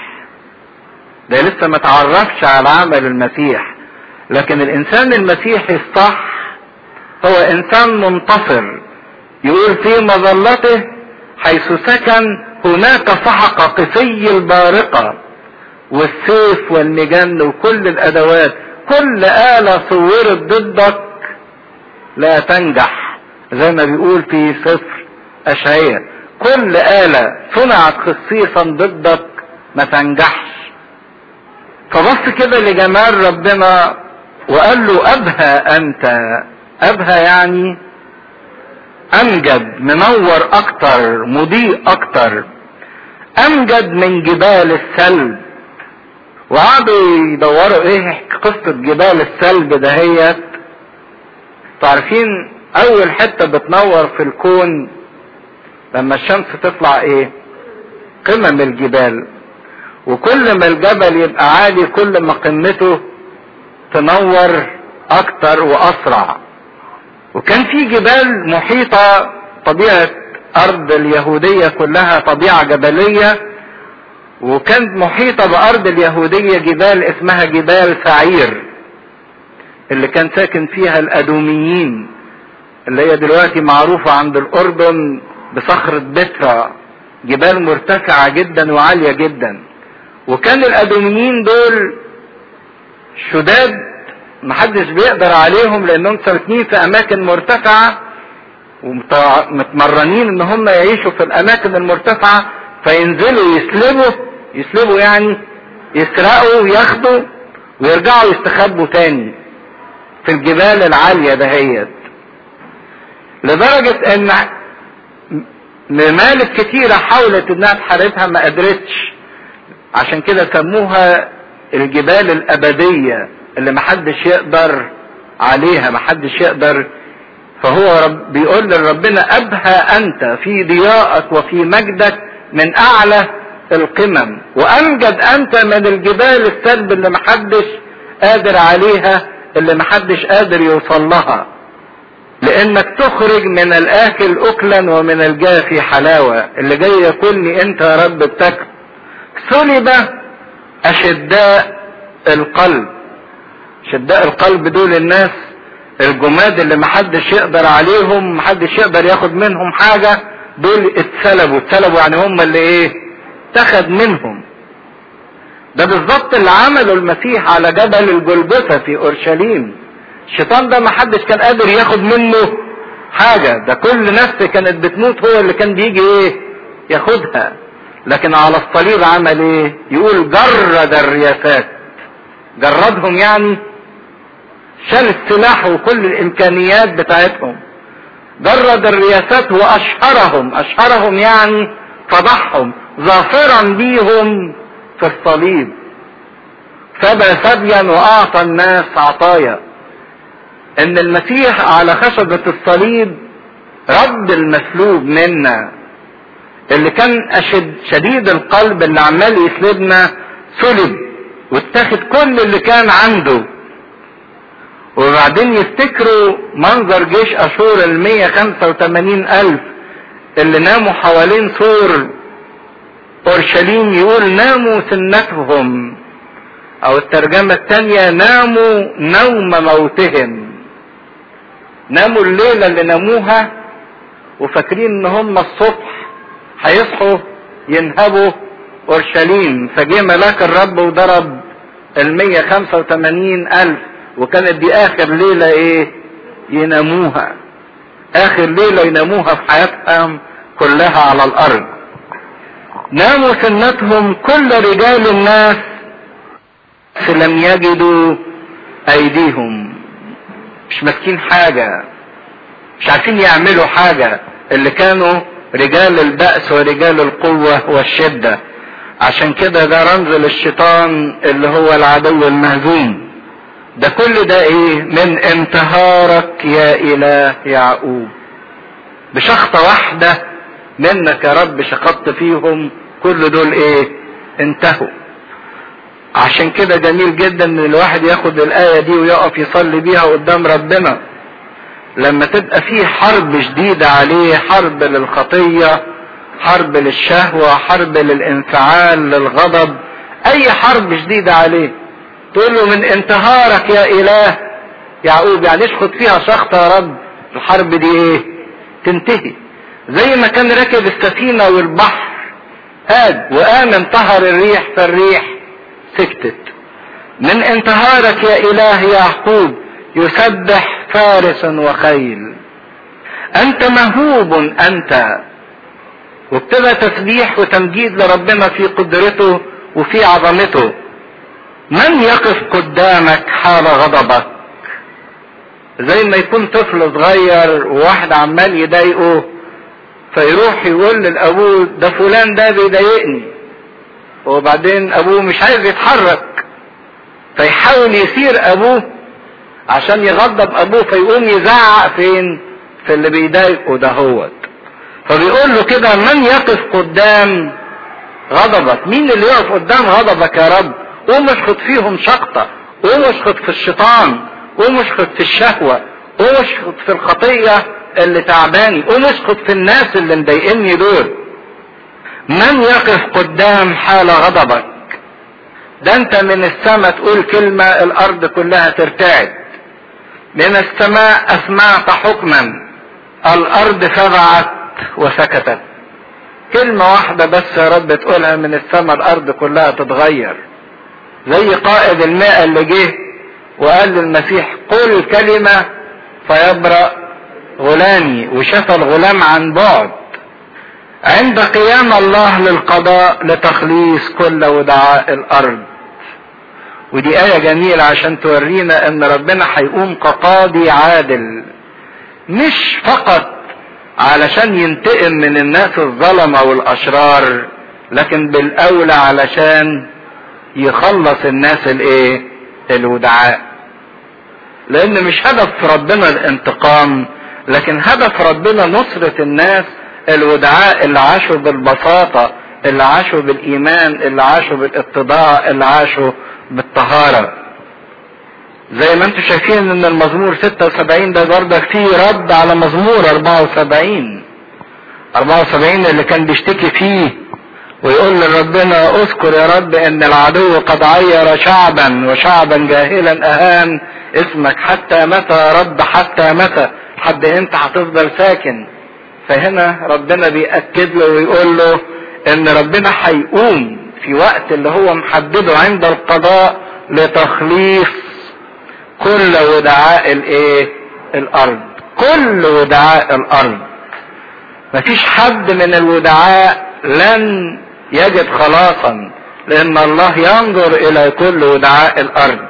ده لسه ما تعرفش على عمل المسيح لكن الانسان المسيحي الصح هو انسان منتصر يقول في مظلته حيث سكن هناك سحق قسي البارقة والسيف والمجن وكل الادوات كل آلة صورت ضدك لا تنجح زي ما بيقول في سفر أشعية كل آلة صنعت خصيصا ضدك ما تنجحش فبص كده لجمال ربنا وقال له أبهى أنت أبهى يعني أمجد منور أكتر مضيء أكتر أمجد من جبال السلب وقعدوا يدوروا ايه قصة جبال السلب دهيت تعرفين اول حتة بتنور في الكون لما الشمس تطلع ايه قمم الجبال وكل ما الجبل يبقى عالي كل ما قمته تنور اكتر واسرع وكان في جبال محيطة طبيعة ارض اليهودية كلها طبيعة جبلية وكانت محيطة بأرض اليهودية جبال اسمها جبال سعير اللي كان ساكن فيها الأدوميين اللي هي دلوقتي معروفة عند الأردن بصخرة بترا جبال مرتفعة جدا وعالية جدا وكان الأدوميين دول شداد محدش بيقدر عليهم لأنهم ساكنين في أماكن مرتفعة ومتمرنين إن هم يعيشوا في الأماكن المرتفعة فينزلوا يسلبوا يسلبوا يعني يسرقوا وياخدوا ويرجعوا يستخبوا تاني في الجبال العالية دهيت لدرجة ان ممالك كتيرة حاولت انها تحاربها ما قدرتش عشان كده سموها الجبال الابدية اللي محدش يقدر عليها محدش يقدر فهو رب بيقول لربنا ابهى انت في ضيائك وفي مجدك من اعلى القمم وامجد انت من الجبال السلب اللي محدش قادر عليها اللي محدش قادر يوصل لها لانك تخرج من الاكل اكلا ومن الجافي حلاوة اللي جاي ياكلني انت يا رب بتاكل سلب اشداء القلب شداء القلب دول الناس الجماد اللي محدش يقدر عليهم محدش يقدر ياخد منهم حاجة دول اتسلبوا اتسلبوا يعني هم اللي ايه اتخذ منهم ده بالظبط اللي عمله المسيح على جبل الجلجثة في اورشليم الشيطان ده محدش كان قادر ياخد منه حاجة ده كل نفس كانت بتموت هو اللي كان بيجي ايه ياخدها لكن على الصليب عمل ايه يقول جرد الرياسات جردهم يعني شال السلاح وكل الامكانيات بتاعتهم جرد الرياسات واشهرهم اشهرهم يعني فضحهم ظافرا بيهم في الصليب سبى سبيا واعطى الناس عطايا ان المسيح على خشبة الصليب رد المسلوب منا اللي كان أشد شديد القلب اللي عمال يسلبنا سلب واتاخد كل اللي كان عنده وبعدين يفتكروا منظر جيش اشور ال 185 الف اللي ناموا حوالين سور اورشليم يقول ناموا سنتهم او الترجمة التانية ناموا نوم موتهم ناموا الليلة اللي ناموها وفاكرين ان هم الصبح هيصحوا ينهبوا اورشليم فجه ملاك الرب وضرب ال 185 الف وكانت دي اخر ليلة ايه يناموها اخر ليلة يناموها في حياتهم كلها على الارض ناموا سنتهم كل رجال الناس لم يجدوا ايديهم مش ماسكين حاجة مش عارفين يعملوا حاجة اللي كانوا رجال البأس ورجال القوة والشدة عشان كده ده رمز للشيطان اللي هو العدو المهزوم ده كل ده ايه من انتهارك يا اله يعقوب بشخطة واحدة منك يا رب شخطت فيهم كل دول ايه انتهوا عشان كده جميل جدا ان الواحد ياخد الاية دي ويقف يصلي بيها قدام ربنا لما تبقى في حرب شديدة عليه حرب للخطية حرب للشهوة حرب للانفعال للغضب اي حرب شديدة عليه تقول له من انتهارك يا اله يعقوب يعني اشخط فيها شخطة يا رب الحرب دي ايه تنتهي زي ما كان راكب السفينة والبحر هاد وقام انتهر الريح فالريح سكتت من انتهارك يا اله يعقوب يسبح فارس وخيل انت مهوب انت وابتدى تسبيح وتمجيد لربنا في قدرته وفي عظمته من يقف قدامك حال غضبك زي ما يكون طفل صغير وواحد عمال يضايقه فيروح يقول لابوه ده فلان ده بيضايقني وبعدين ابوه مش عايز يتحرك فيحاول يثير ابوه عشان يغضب ابوه فيقوم يزعق فين في اللي بيضايقه دهوت فبيقول له كده من يقف قدام غضبك مين اللي يقف قدام غضبك يا رب قوم اشخط فيهم شقطة قوم اشخط في الشيطان قوم اشخط في الشهوة قوم اشخط في الخطية اللي تعباني قوم اشخط في الناس اللي مضايقني دول من يقف قدام حال غضبك ده انت من السماء تقول كلمة الارض كلها ترتعد من السماء اسمعت حكما الارض خضعت وسكتت كلمة واحدة بس يا رب تقولها من السماء الارض كلها تتغير زي قائد الماء اللي جه وقال للمسيح قل كلمة فيبرأ غلامي وشفى الغلام عن بعد عند قيام الله للقضاء لتخليص كل ودعاء الارض ودي آية جميلة عشان تورينا ان ربنا هيقوم كقاضي عادل مش فقط علشان ينتقم من الناس الظلمة والاشرار لكن بالاولى علشان يخلص الناس الايه الودعاء لان مش هدف ربنا الانتقام لكن هدف ربنا نصرة الناس الودعاء اللي عاشوا بالبساطة اللي عاشوا بالايمان اللي عاشوا بالاتضاع اللي عاشوا بالطهارة زي ما انتم شايفين ان المزمور 76 ده برضك فيه رد على مزمور 74 74 اللي كان بيشتكي فيه ويقول لربنا اذكر يا رب ان العدو قد عير شعبا وشعبا جاهلا اهان اسمك حتى متى يا رب حتى متى لحد امتى هتفضل ساكن فهنا ربنا بيأكد له ويقول له ان ربنا هيقوم في وقت اللي هو محدده عند القضاء لتخليص كل ودعاء الايه الارض كل ودعاء الارض مفيش حد من الودعاء لن يجد خلاصا لان الله ينظر الى كل ودعاء الارض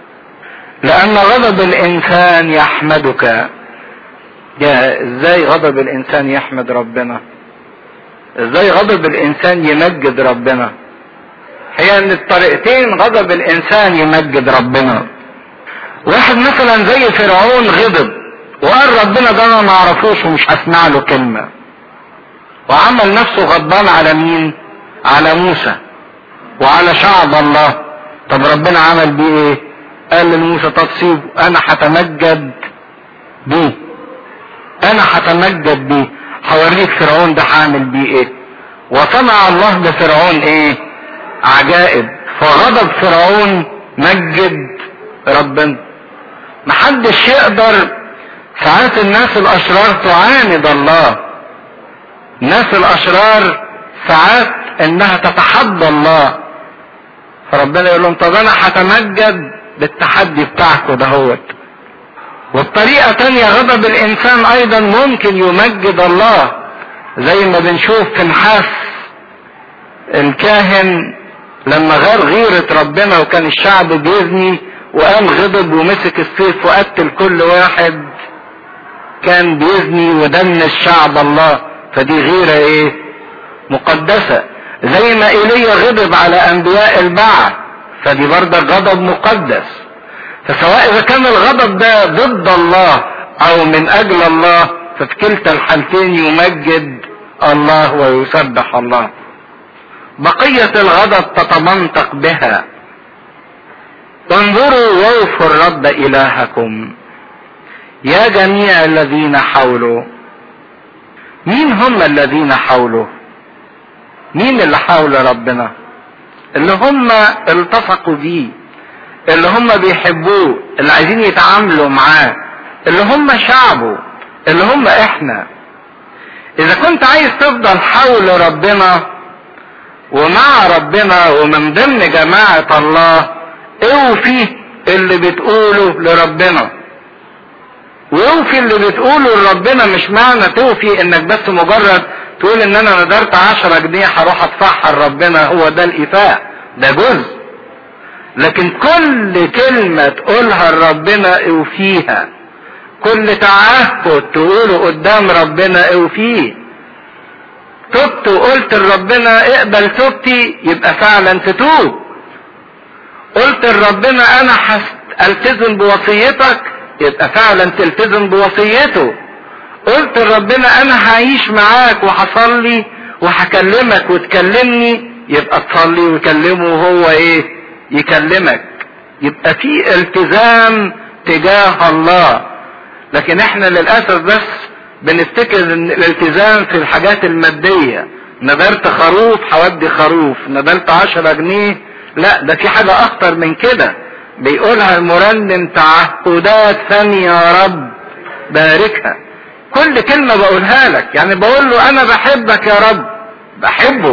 لان غضب الانسان يحمدك يا ازاي غضب الانسان يحمد ربنا ازاي غضب الانسان يمجد ربنا هي ان الطريقتين غضب الانسان يمجد ربنا واحد مثلا زي فرعون غضب وقال ربنا ده انا ما اعرفوش ومش هسمع له كلمة وعمل نفسه غضبان على مين على موسى وعلى شعب الله طب ربنا عمل بيه ايه قال لموسى طب سيبه انا هتمجد بيه انا هتمجد بيه هوريك فرعون ده هعمل بيه ايه وصنع الله بفرعون ايه عجائب فغضب فرعون مجد ربنا محدش يقدر ساعات الناس الاشرار تعاند الله الناس الاشرار ساعات انها تتحدى الله فربنا يقول لهم طب انا هتمجد بالتحدي بتاعكم دهوت والطريقة تانية غضب الانسان ايضا ممكن يمجد الله زي ما بنشوف في نحاس الكاهن لما غير غيرة ربنا وكان الشعب بيزني وقام غضب ومسك السيف وقتل كل واحد كان بيزني ودنس شعب الله فدي غيرة ايه مقدسة زي ما ايليا غضب على انبياء البعث فدي برضه غضب مقدس فسواء اذا كان الغضب ده ضد الله او من اجل الله ففي كلتا الحالتين يمجد الله ويسبح الله بقية الغضب تتمنطق بها انظروا ووفوا الرب الهكم يا جميع الذين حوله مين هم الذين حوله مين اللي حول ربنا اللي هم التصقوا بيه اللي هم بيحبوه اللي عايزين يتعاملوا معاه اللي هم شعبه اللي هم احنا اذا كنت عايز تفضل حول ربنا ومع ربنا ومن ضمن جماعة الله اوفي اللي بتقوله لربنا واوفي اللي بتقوله لربنا مش معنى توفي انك بس مجرد تقول ان انا ندرت عشرة جنيه هروح ادفعها لربنا هو ده الايفاء ده جزء لكن كل كلمة تقولها لربنا اوفيها كل تعهد تقوله قدام ربنا اوفيه تبت وقلت لربنا اقبل توبتي يبقى فعلا تتوب قلت لربنا انا التزم بوصيتك يبقى فعلا تلتزم بوصيته قلت لربنا انا هعيش معاك وهصلي وهكلمك وتكلمني يبقى تصلي ويكلمه وهو ايه يكلمك يبقى في التزام تجاه الله لكن احنا للاسف بس بنفتكر ان الالتزام في الحاجات المادية نبلت خروف هودي خروف نبلت عشرة جنيه لا ده في حاجة اخطر من كده بيقولها المرنم تعهدات ثانية يا رب باركها كل كلمة بقولها لك يعني بقول له انا بحبك يا رب بحبه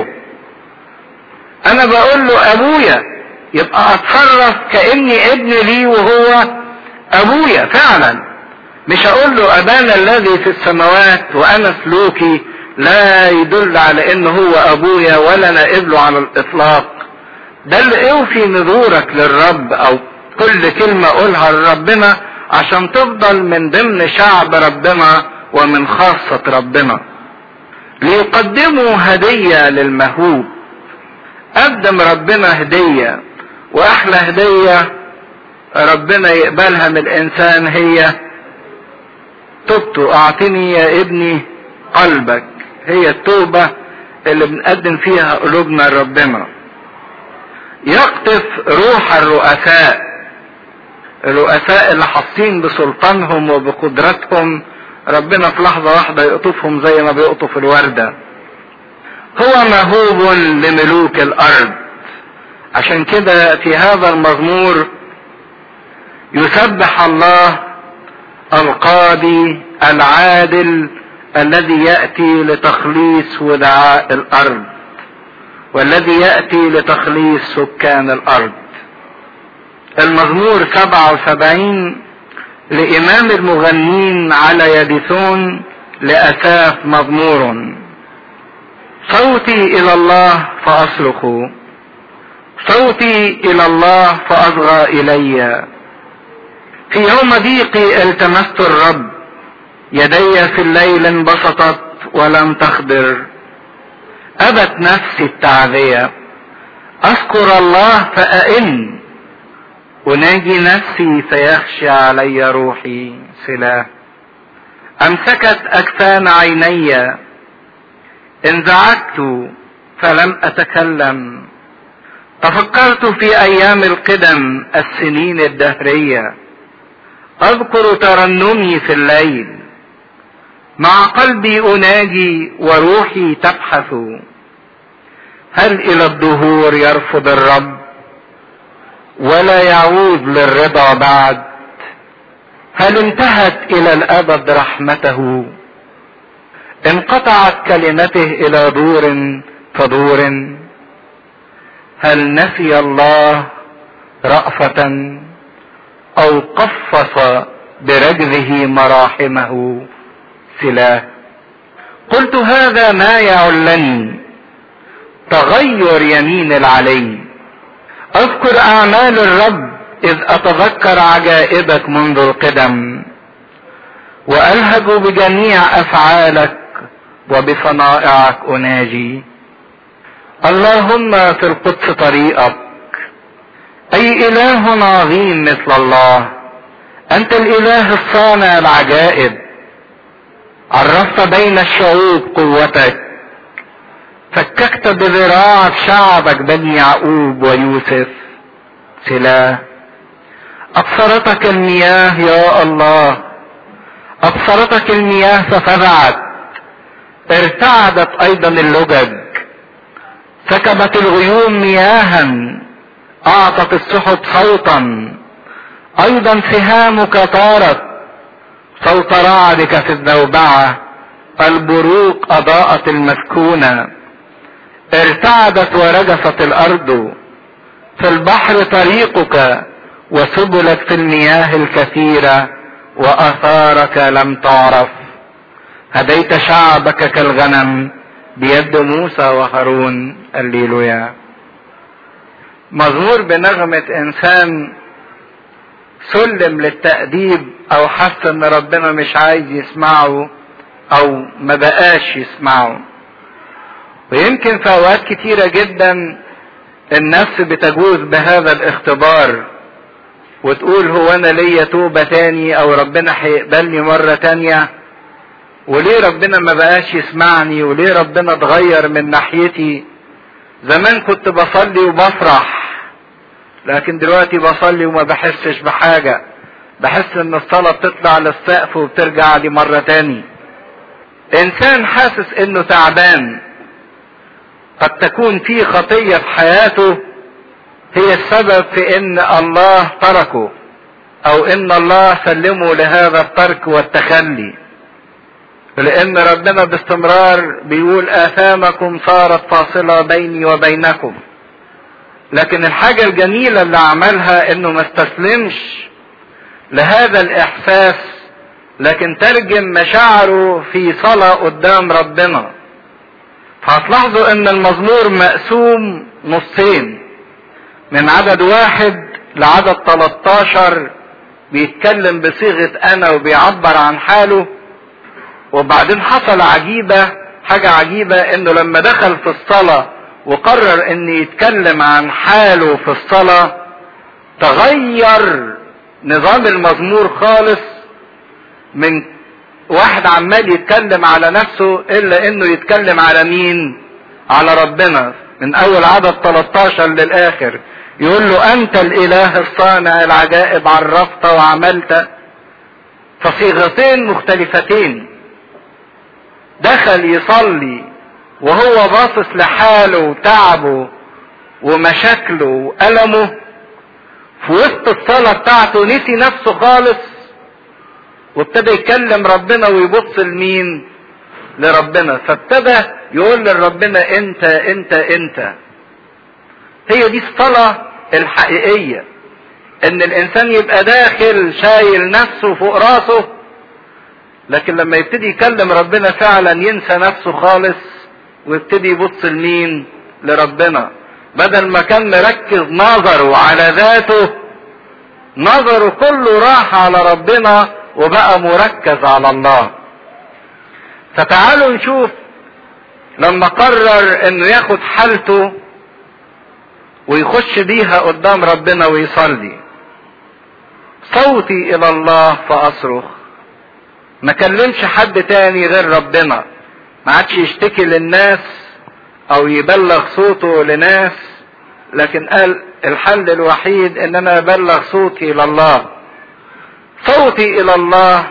انا بقول له ابويا يبقى اتصرف كاني ابن لي وهو ابويا فعلا مش هقول له ابانا الذي في السماوات وانا سلوكي لا يدل على ان هو ابويا ولا انا ابنه على الاطلاق ده اللي اوفي نذورك للرب او كل كلمة قولها لربنا عشان تفضل من ضمن شعب ربنا ومن خاصة ربنا ليقدموا هدية للمهوب قدم ربنا هدية واحلى هدية ربنا يقبلها من الانسان هي تبت اعطني يا ابني قلبك هي التوبة اللي بنقدم فيها قلوبنا لربنا يقطف روح الرؤساء الرؤساء اللي حاطين بسلطانهم وبقدرتهم ربنا في لحظة واحدة يقطفهم زي ما بيقطف الوردة هو مهوب لملوك الارض عشان كده في هذا المزمور يسبح الله القاضي العادل الذي ياتي لتخليص ودعاء الارض والذي ياتي لتخليص سكان الارض المزمور 77 لامام المغنين على يدثون لاساف مزمور صوتي الى الله فاصرخ صوتي الى الله فاصغى الي في يوم ضيقي التمست الرب يدي في الليل انبسطت ولم تخبر ابت نفسي التعذية اذكر الله فأئن أناجي نفسي فيخشى علي روحي سلاح أمسكت أكفان عيني انزعجت فلم أتكلم تفكرت في أيام القدم السنين الدهرية أذكر ترنمي في الليل مع قلبي أناجي وروحي تبحث هل إلى الدهور يرفض الرب ولا يعود للرضا بعد هل انتهت الى الابد رحمته انقطعت كلمته الى دور فدور هل نسي الله رأفة او قفص برجله مراحمه سلاه قلت هذا ما يعلني تغير يمين العلي اذكر اعمال الرب اذ اتذكر عجائبك منذ القدم والهج بجميع افعالك وبصنائعك اناجي اللهم في القدس طريقك اي اله عظيم مثل الله انت الاله الصانع العجائب عرفت بين الشعوب قوتك فككت بذراعك شعبك بني يعقوب ويوسف سلاه أبصرتك المياه يا الله أبصرتك المياه ففزعت ارتعدت أيضا اللجج سكبت الغيوم مياها أعطت السحب صوتا أيضا سهامك طارت صوت رعدك في الذوبعة البروق أضاءت المسكونة ارتعدت ورجفت الأرض في البحر طريقك وسبلك في المياه الكثيرة وآثارك لم تعرف هديت شعبك كالغنم بيد موسى وهارون الليلويا مزمور بنغمة إنسان سلم للتأديب أو حس إن ربنا مش عايز يسمعه أو ما بقاش يسمعه ويمكن في أوقات كتيرة جدا النفس بتجوز بهذا الاختبار وتقول هو انا ليا توبة تاني او ربنا هيقبلني مرة تانية وليه ربنا ما بقاش يسمعني وليه ربنا اتغير من ناحيتي زمان كنت بصلي وبفرح لكن دلوقتي بصلي وما بحسش بحاجة بحس ان الصلاة بتطلع للسقف وبترجع لي مرة تاني انسان حاسس انه تعبان قد تكون في خطية في حياته هي السبب في ان الله تركه او ان الله سلمه لهذا الترك والتخلي لان ربنا باستمرار بيقول اثامكم صارت فاصلة بيني وبينكم لكن الحاجة الجميلة اللي عملها انه ما استسلمش لهذا الاحساس لكن ترجم مشاعره في صلاة قدام ربنا فهتلاحظوا ان المزمور مقسوم نصين من عدد واحد لعدد 13 بيتكلم بصيغة انا وبيعبر عن حاله وبعدين حصل عجيبة حاجة عجيبة انه لما دخل في الصلاة وقرر ان يتكلم عن حاله في الصلاة تغير نظام المزمور خالص من واحد عمال يتكلم على نفسه الا انه يتكلم على مين على ربنا من اول عدد 13 للاخر يقول له انت الاله الصانع العجائب عرفت وعملت فصيغتين مختلفتين دخل يصلي وهو باصص لحاله وتعبه ومشاكله وألمه في وسط الصلاة بتاعته نسي نفسه خالص وابتدى يكلم ربنا ويبص لمين لربنا فابتدى يقول لربنا انت انت انت هي دي الصلاة الحقيقية ان الانسان يبقى داخل شايل نفسه فوق راسه لكن لما يبتدي يكلم ربنا فعلا ينسى نفسه خالص ويبتدي يبص لمين لربنا بدل ما كان مركز نظره على ذاته نظره كله راح على ربنا وبقى مركز على الله فتعالوا نشوف لما قرر انه ياخد حالته ويخش بيها قدام ربنا ويصلي صوتي الى الله فاصرخ ما كلمش حد تاني غير ربنا ما عادش يشتكي للناس او يبلغ صوته لناس لكن قال الحل الوحيد ان انا ابلغ صوتي الى الله صوتي الى الله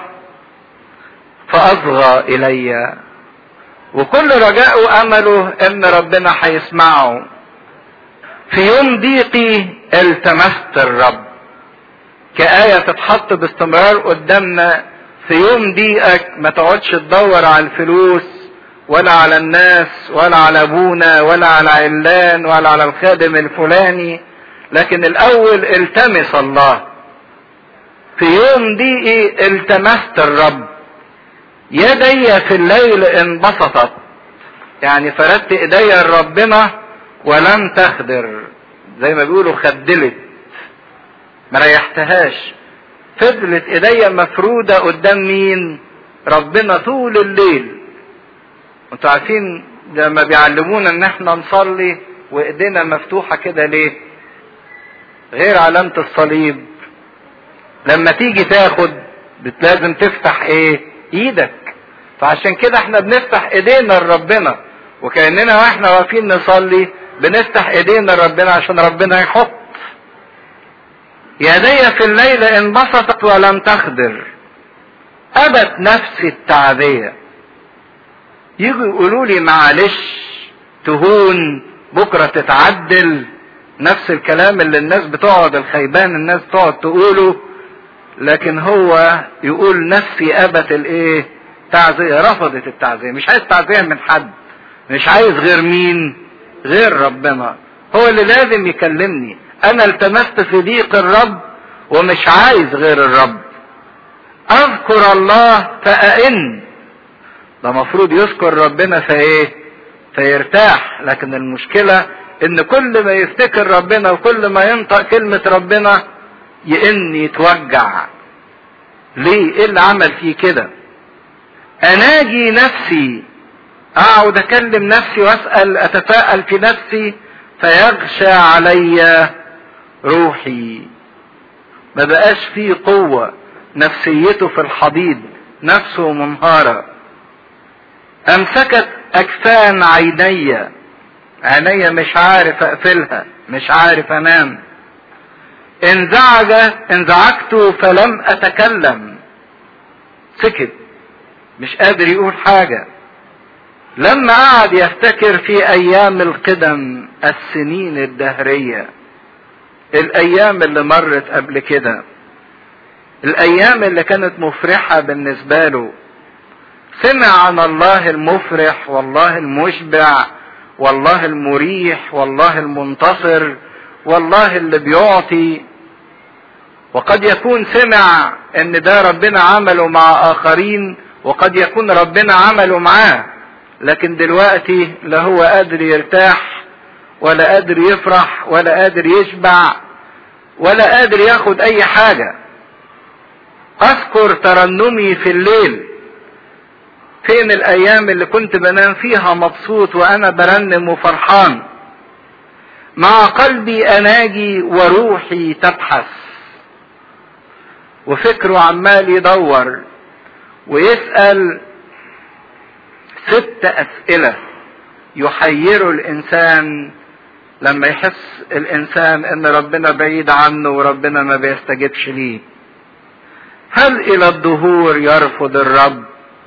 فاصغى الي وكل رجاء وامله ان ربنا هيسمعه في يوم ضيقي التمست الرب كآية تتحط باستمرار قدامنا في يوم ضيقك ما تقعدش تدور على الفلوس ولا على الناس ولا على ابونا ولا على علان ولا على الخادم الفلاني لكن الاول التمس الله في يوم ضيقي التمست الرب يدي في الليل انبسطت يعني فردت ايدي لربنا ولم تخدر زي ما بيقولوا خدلت ما ريحتهاش فضلت ايديا مفرودة قدام مين ربنا طول الليل انتوا عارفين لما بيعلمونا ان احنا نصلي وايدينا مفتوحة كده ليه غير علامة الصليب لما تيجي تاخد لازم تفتح ايه ايدك فعشان كده احنا بنفتح ايدينا لربنا وكاننا واحنا واقفين نصلي بنفتح ايدينا لربنا عشان ربنا يحط يدي في الليل انبسطت ولم تخدر ابت نفسي التعبية يجوا يقولوا لي معلش تهون بكرة تتعدل نفس الكلام اللي الناس بتقعد الخيبان الناس تقعد تقوله لكن هو يقول نفسي ابت الايه تعزية رفضت التعزية مش عايز تعزية من حد مش عايز غير مين غير ربنا هو اللي لازم يكلمني انا التمست في ضيق الرب ومش عايز غير الرب اذكر الله فأئن ده مفروض يذكر ربنا فايه فيرتاح لكن المشكلة ان كل ما يفتكر ربنا وكل ما ينطق كلمة ربنا يئن يتوجع ليه ايه اللي عمل فيه كده اناجي نفسي اقعد اكلم نفسي واسال اتساءل في نفسي فيغشى علي روحي ما بقاش فيه قوة نفسيته في الحضيض نفسه منهارة امسكت اكفان عيني عيني مش عارف اقفلها مش عارف انام انزعج انزعجت فلم اتكلم سكت مش قادر يقول حاجة لما قعد يفتكر في ايام القدم السنين الدهرية الايام اللي مرت قبل كده الايام اللي كانت مفرحة بالنسبة له سمع عن الله المفرح والله المشبع والله المريح والله المنتصر والله اللي بيعطي وقد يكون سمع ان ده ربنا عمله مع اخرين وقد يكون ربنا عمله معاه لكن دلوقتي لا هو قادر يرتاح ولا قادر يفرح ولا قادر يشبع ولا قادر ياخد اي حاجة اذكر ترنمي في الليل فين الايام اللي كنت بنام فيها مبسوط وانا برنم وفرحان مع قلبي اناجي وروحي تبحث وفكره عمال يدور ويسأل ست اسئلة يحير الانسان لما يحس الانسان ان ربنا بعيد عنه وربنا ما بيستجبش ليه هل الى الظهور يرفض الرب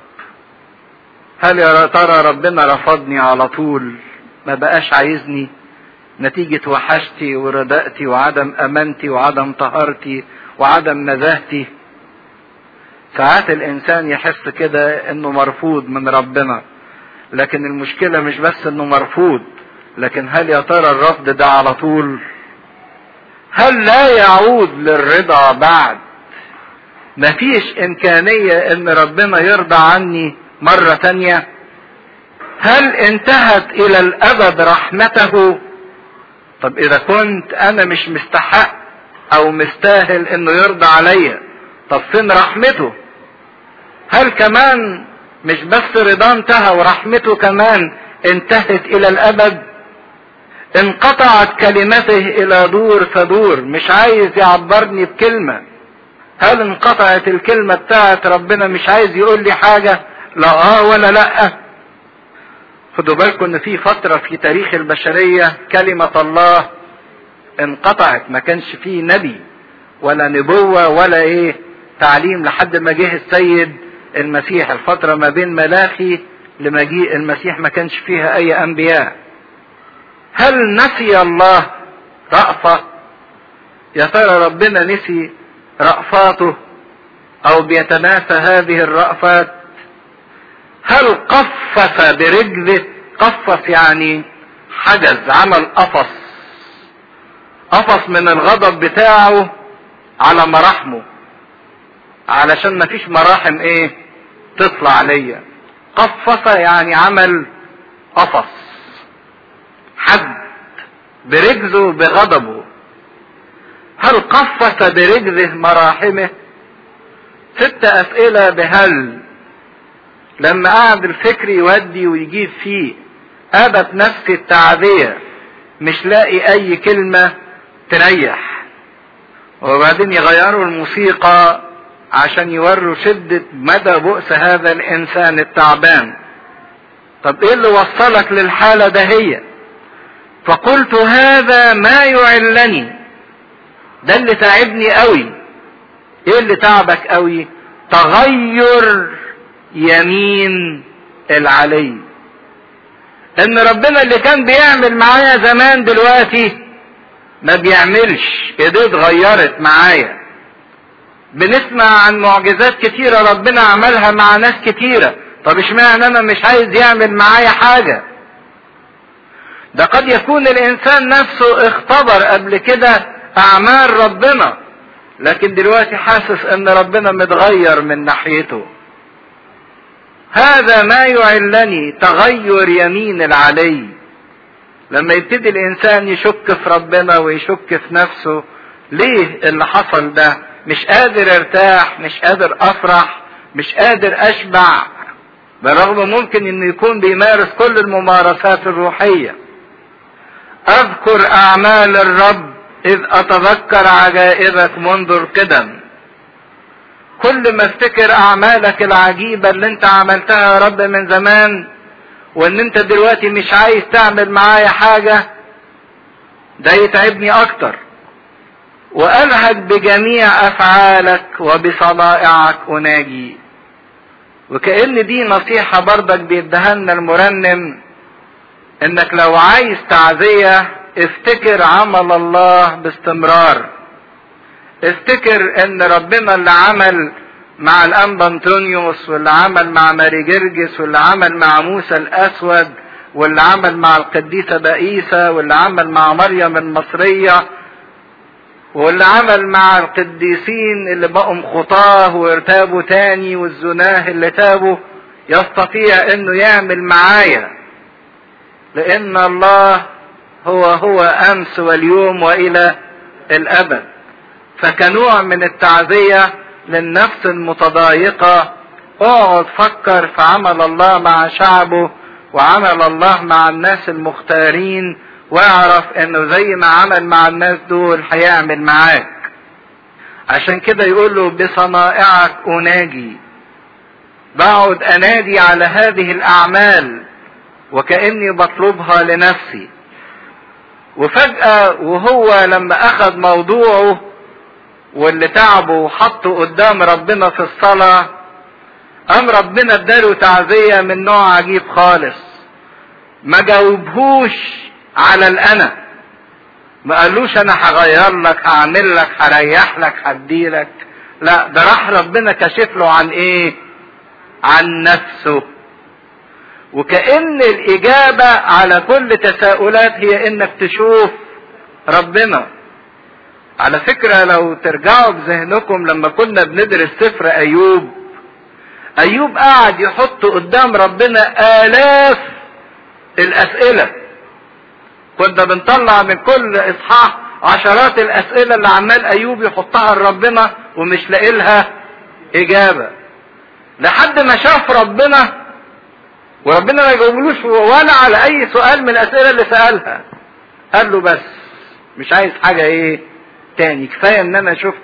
هل يا ترى ربنا رفضني على طول ما بقاش عايزني نتيجة وحشتي وردأتي وعدم امانتي وعدم طهارتي وعدم نزاهتي ساعات الانسان يحس كده انه مرفوض من ربنا لكن المشكلة مش بس انه مرفوض لكن هل يا ترى الرفض ده على طول هل لا يعود للرضا بعد مفيش امكانية ان ربنا يرضى عني مرة تانية هل انتهت الى الابد رحمته طب اذا كنت انا مش مستحق او مستاهل انه يرضى عليا طب فين رحمته هل كمان مش بس رضاه انتهى ورحمته كمان انتهت الى الابد انقطعت كلمته الى دور فدور مش عايز يعبرني بكلمة هل انقطعت الكلمة بتاعت ربنا مش عايز يقول لي حاجة لا اه ولا لا خدوا بالكم ان في فترة في تاريخ البشرية كلمة الله انقطعت ما كانش فيه نبي ولا نبوة ولا ايه تعليم لحد ما جه السيد المسيح الفترة ما بين ملاخي لمجيء المسيح ما كانش فيها اي انبياء هل نسي الله رأفة يا ترى ربنا نسي رأفاته او بيتناسى هذه الرأفات هل قفص برجله قفص يعني حجز عمل قفص قفص من الغضب بتاعه على مراحمه علشان ما فيش مراحم ايه تطلع ليا قفص يعني عمل قفص حد برجزه بغضبه هل قفص برجله مراحمه ست اسئلة بهل لما قعد الفكر يودي ويجيب فيه ابت نفس التعبير مش لاقي اي كلمة تريح وبعدين يغيروا الموسيقى عشان يوروا شدة مدى بؤس هذا الانسان التعبان طب ايه اللي وصلك للحالة دهية فقلت هذا ما يعلني ده اللي تعبني قوي ايه اللي تعبك قوي تغير يمين العلي ان ربنا اللي كان بيعمل معايا زمان دلوقتي ما بيعملش ايديه اتغيرت معايا بنسمع عن معجزات كتيرة ربنا عملها مع ناس كتيرة طب اشمعنى انا مش عايز يعمل معايا حاجة ده قد يكون الانسان نفسه اختبر قبل كده اعمال ربنا لكن دلوقتي حاسس ان ربنا متغير من ناحيته هذا ما يعلني تغير يمين العلي لما يبتدي الانسان يشك في ربنا ويشك في نفسه ليه اللي حصل ده مش قادر ارتاح مش قادر افرح مش قادر اشبع بالرغم ممكن انه يكون بيمارس كل الممارسات الروحية اذكر اعمال الرب اذ اتذكر عجائبك منذ القدم كل ما افتكر اعمالك العجيبة اللي انت عملتها يا رب من زمان وان انت دلوقتي مش عايز تعمل معايا حاجة ده يتعبني اكتر والهج بجميع افعالك وبصنائعك اناجي وكأن دي نصيحة برضك بيديها لنا المرنم انك لو عايز تعزية افتكر عمل الله باستمرار افتكر ان ربنا اللي عمل مع الانبا انطونيوس واللي عمل مع ماري جرجس واللي عمل مع موسى الاسود واللي عمل مع القديسة بائسة واللي عمل مع مريم المصرية واللي عمل مع القديسين اللي بقوا خطاه وارتابوا تاني والزناه اللي تابوا يستطيع انه يعمل معايا لان الله هو هو امس واليوم والى الابد فكنوع من التعزية للنفس المتضايقة اقعد فكر في عمل الله مع شعبه وعمل الله مع الناس المختارين واعرف انه زي ما عمل مع الناس دول هيعمل معاك عشان كده يقول له بصنائعك اناجي بقعد انادي على هذه الاعمال وكاني بطلبها لنفسي وفجأة وهو لما اخذ موضوعه واللي تعبه وحطه قدام ربنا في الصلاة قام ربنا اداله تعزية من نوع عجيب خالص ما جاوبهوش على الانا ما قالوش انا هغير لك هعمل لك هريح لك هديلك لا ده راح ربنا كشف له عن ايه عن نفسه وكأن الإجابة على كل تساؤلات هي إنك تشوف ربنا. على فكرة لو ترجعوا بذهنكم لما كنا بندرس سفر أيوب أيوب قعد يحط قدام ربنا آلاف الأسئلة. كنا بنطلع من كل إصحاح عشرات الأسئلة اللي عمال أيوب يحطها لربنا ومش لاقي لها إجابة. لحد ما شاف ربنا وربنا ما يجاوبلوش ولا على اي سؤال من الاسئله اللي سالها قال له بس مش عايز حاجه ايه تاني كفايه ان انا شفتك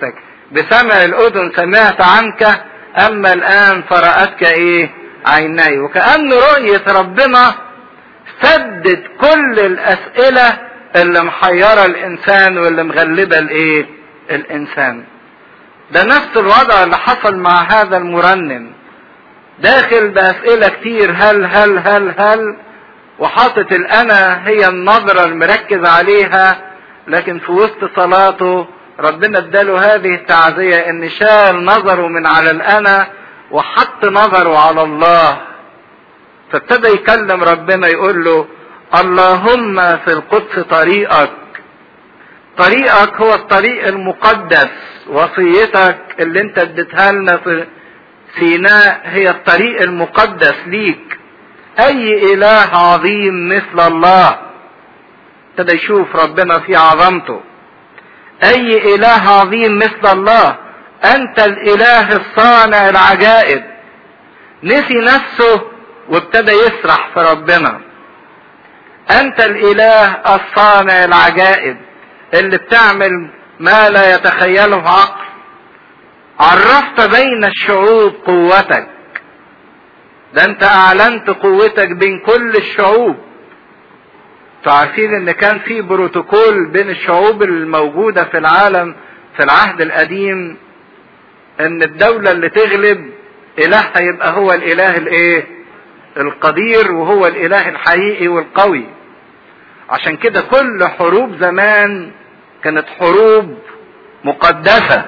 بسمع الاذن سمعت عنك اما الان فرأتك ايه عيني وكأن رؤية ربنا سدد كل الاسئلة اللي محيرة الانسان واللي مغلبة الايه الانسان ده نفس الوضع اللي حصل مع هذا المرنم داخل باسئلة كتير هل هل هل هل وحاطط الانا هي النظرة المركز عليها لكن في وسط صلاته ربنا اداله هذه التعزية ان شال نظره من على الانا وحط نظره على الله فابتدى يكلم ربنا يقول له اللهم في القدس طريقك طريقك هو الطريق المقدس وصيتك اللي انت اديتها لنا في سيناء هي الطريق المقدس ليك اي اله عظيم مثل الله ابتدى يشوف ربنا في عظمته اي اله عظيم مثل الله انت الاله الصانع العجائب نسي نفسه وابتدى يسرح في ربنا انت الاله الصانع العجائب اللي بتعمل ما لا يتخيله عقل عرفت بين الشعوب قوتك ده انت اعلنت قوتك بين كل الشعوب عارفين ان كان في بروتوكول بين الشعوب الموجودة في العالم في العهد القديم ان الدولة اللي تغلب الهها يبقى هو الاله الايه القدير وهو الاله الحقيقي والقوي عشان كده كل حروب زمان كانت حروب مقدسة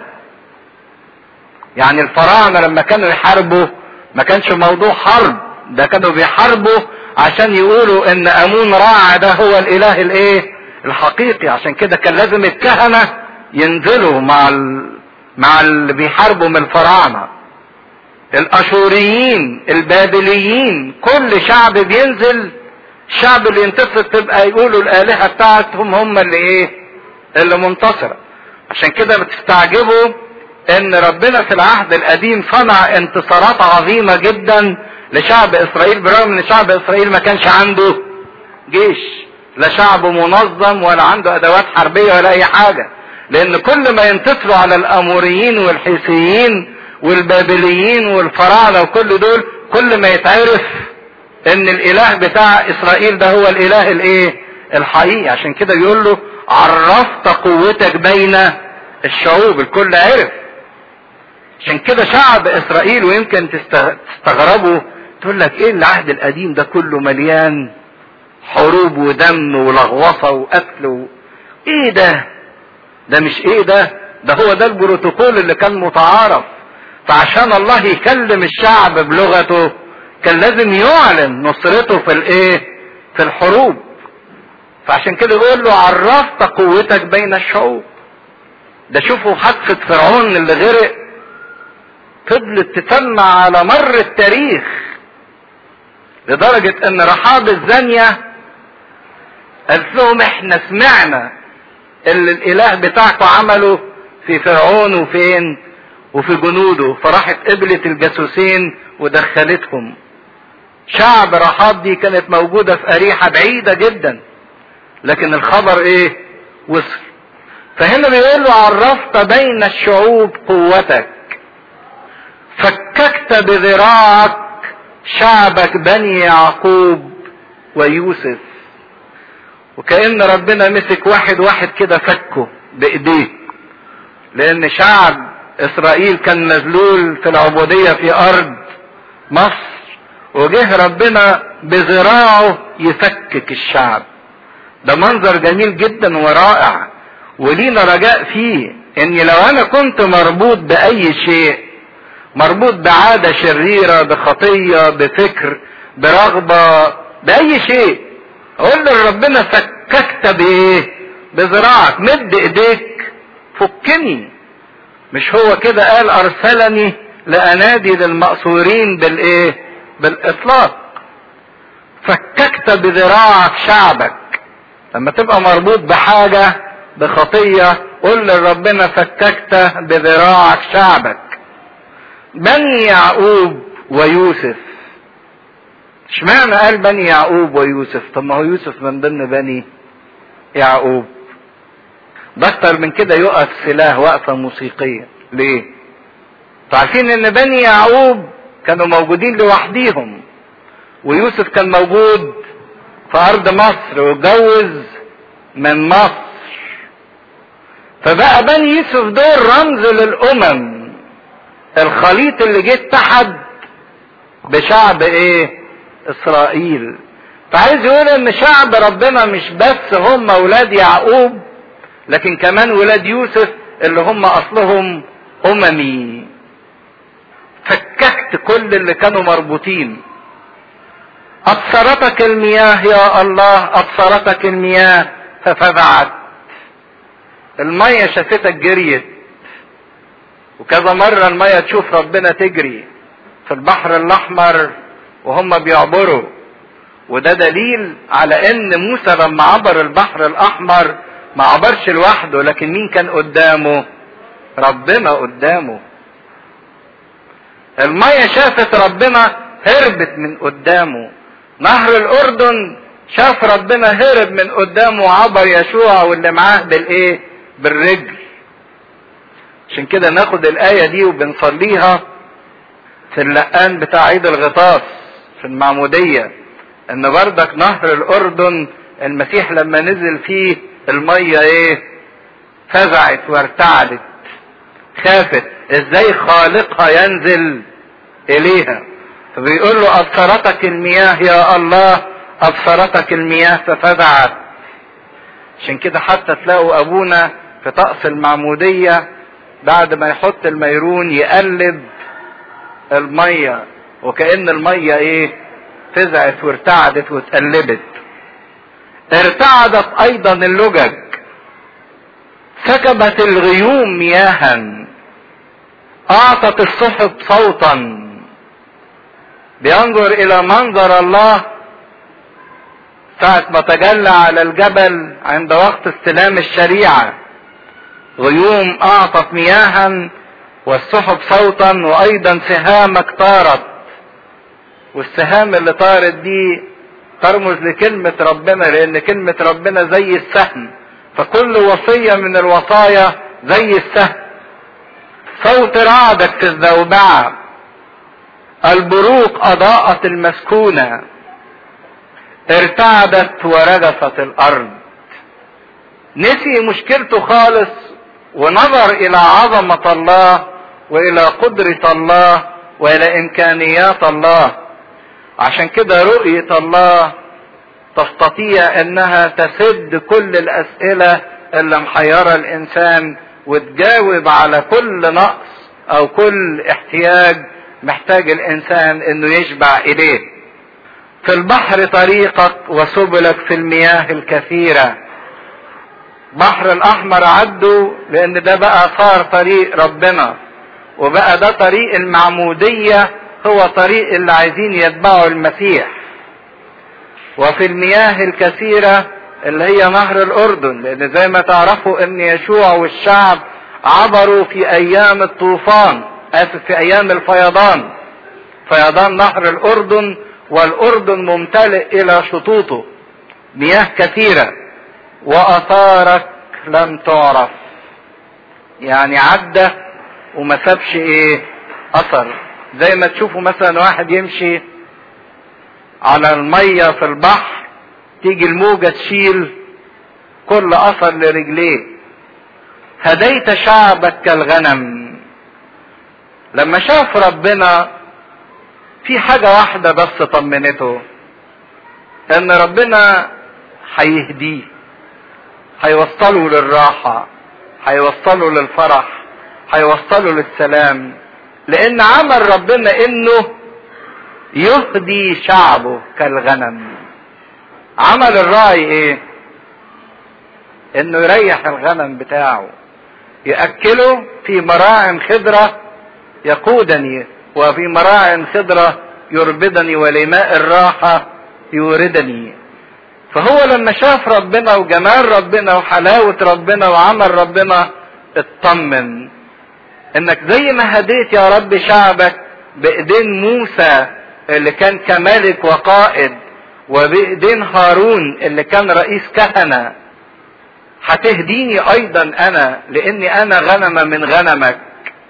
يعني الفراعنة لما كانوا يحاربوا ما كانش موضوع حرب ده كانوا بيحاربوا عشان يقولوا ان امون راع ده هو الاله الايه الحقيقي عشان كده كان لازم الكهنة ينزلوا مع ال... مع اللي بيحاربوا من الفراعنة الاشوريين البابليين كل شعب بينزل الشعب اللي ينتصر تبقى يقولوا الالهة بتاعتهم هم اللي ايه اللي منتصرة عشان كده بتستعجبوا ان ربنا في العهد القديم صنع انتصارات عظيمة جدا لشعب اسرائيل برغم ان شعب اسرائيل ما كانش عنده جيش لا شعب منظم ولا عنده ادوات حربية ولا اي حاجة لان كل ما ينتصروا على الاموريين والحيثيين والبابليين والفراعنة وكل دول كل ما يتعرف ان الاله بتاع اسرائيل ده هو الاله الايه الحقيقي عشان كده بيقول له عرفت قوتك بين الشعوب الكل عرف عشان كده شعب اسرائيل ويمكن تستغربوا تقول لك ايه العهد القديم ده كله مليان حروب ودم ولغوصة وقتل و... ايه ده ده مش ايه ده ده هو ده البروتوكول اللي كان متعارف فعشان الله يكلم الشعب بلغته كان لازم يعلن نصرته في الايه في الحروب فعشان كده يقول له عرفت قوتك بين الشعوب ده شوفوا حادثة فرعون اللي غرق فضلت تسمع على مر التاريخ لدرجة ان رحاب الزانية قالت لهم احنا سمعنا اللي الاله بتاعكم عمله في فرعون وفين وفي جنوده فراحت قبلت الجاسوسين ودخلتهم شعب رحاب دي كانت موجودة في أريحة بعيدة جدا لكن الخبر ايه وصل فهنا بيقول له عرفت بين الشعوب قوتك فككت بذراعك شعبك بني يعقوب ويوسف وكأن ربنا مسك واحد واحد كده فكه بإيديه لأن شعب إسرائيل كان مذلول في العبودية في أرض مصر وجه ربنا بذراعه يفكك الشعب ده منظر جميل جدا ورائع ولينا رجاء فيه اني لو انا كنت مربوط باي شيء مربوط بعادة شريرة بخطية بفكر برغبة بأي شيء أقول لربنا فككت بإيه؟ بذراعك مد إيديك فكني مش هو كده قال أرسلني لأنادي للمأسورين بالإيه؟ بالإطلاق فككت بذراعك شعبك لما تبقى مربوط بحاجة بخطية قل لربنا فككت بذراعك شعبك بني يعقوب ويوسف اشمعنى قال بني يعقوب ويوسف طب ما هو يوسف من ضمن بني يعقوب ده اكتر من كده يقف سلاح وقفة موسيقية ليه عارفين ان بني يعقوب كانوا موجودين لوحديهم ويوسف كان موجود في ارض مصر واتجوز من مصر فبقى بني يوسف دول رمز للامم الخليط اللي جه اتحد بشعب ايه اسرائيل فعايز يقول ان شعب ربنا مش بس هم اولاد يعقوب لكن كمان ولاد يوسف اللي هم اصلهم اممي فككت كل اللي كانوا مربوطين ابصرتك المياه يا الله ابصرتك المياه ففزعت المية شافتك جريت وكذا مرة المية تشوف ربنا تجري في البحر الاحمر وهم بيعبروا وده دليل على ان موسى لما عبر البحر الاحمر ما عبرش لوحده لكن مين كان قدامه ربنا قدامه المية شافت ربنا هربت من قدامه نهر الاردن شاف ربنا هرب من قدامه وعبر يشوع واللي معاه بالايه بالرجل عشان كده ناخد الايه دي وبنصليها في اللقان بتاع عيد الغطاس في المعموديه ان بردك نهر الاردن المسيح لما نزل فيه الميه ايه فزعت وارتعدت خافت ازاي خالقها ينزل اليها فبيقول له ابصرتك المياه يا الله ابصرتك المياه ففزعت عشان كده حتى تلاقوا ابونا في طقس المعمودية بعد ما يحط الميرون يقلب المية وكأن المية ايه فزعت وارتعدت واتقلبت ارتعدت ايضا اللجج سكبت الغيوم مياها اعطت السحب صوتا بينظر الى منظر الله ساعة ما تجلى على الجبل عند وقت استلام الشريعة غيوم اعطت مياها والسحب صوتا وايضا سهامك طارت والسهام اللي طارت دي ترمز لكلمة ربنا لان كلمة ربنا زي السهم فكل وصية من الوصايا زي السهم صوت رعدك في الذوبعة البروق اضاءت المسكونة ارتعدت ورجفت الارض نسي مشكلته خالص ونظر الى عظمة الله والى قدرة الله والى امكانيات الله عشان كده رؤية الله تستطيع انها تسد كل الاسئلة اللي محيرة الانسان وتجاوب على كل نقص او كل احتياج محتاج الانسان انه يشبع اليه في البحر طريقك وسبلك في المياه الكثيرة بحر الاحمر عدوا لان ده بقى صار طريق ربنا وبقى ده طريق المعمودية هو طريق اللي عايزين يتبعوا المسيح وفي المياه الكثيرة اللي هي نهر الاردن لان زي ما تعرفوا ان يشوع والشعب عبروا في ايام الطوفان اسف في ايام الفيضان فيضان نهر الاردن والاردن ممتلئ الى شطوطه مياه كثيرة واثارك لم تعرف يعني عدى وما سابش ايه اثر زي ما تشوفوا مثلا واحد يمشي على المية في البحر تيجي الموجة تشيل كل اثر لرجليه هديت شعبك كالغنم لما شاف ربنا في حاجة واحدة بس طمنته ان ربنا هيهديه هيوصله للراحة هيوصله للفرح هيوصله للسلام لان عمل ربنا انه يهدي شعبه كالغنم عمل الراعي ايه انه يريح الغنم بتاعه يأكله في مراع خضرة يقودني وفي مراع خضرة يربدني ولماء الراحة يوردني فهو لما شاف ربنا وجمال ربنا وحلاوة ربنا وعمل ربنا اطمن انك زي ما هديت يا رب شعبك بايدين موسى اللي كان كملك وقائد وبايدين هارون اللي كان رئيس كهنة هتهديني ايضا انا لاني انا غنمة من غنمك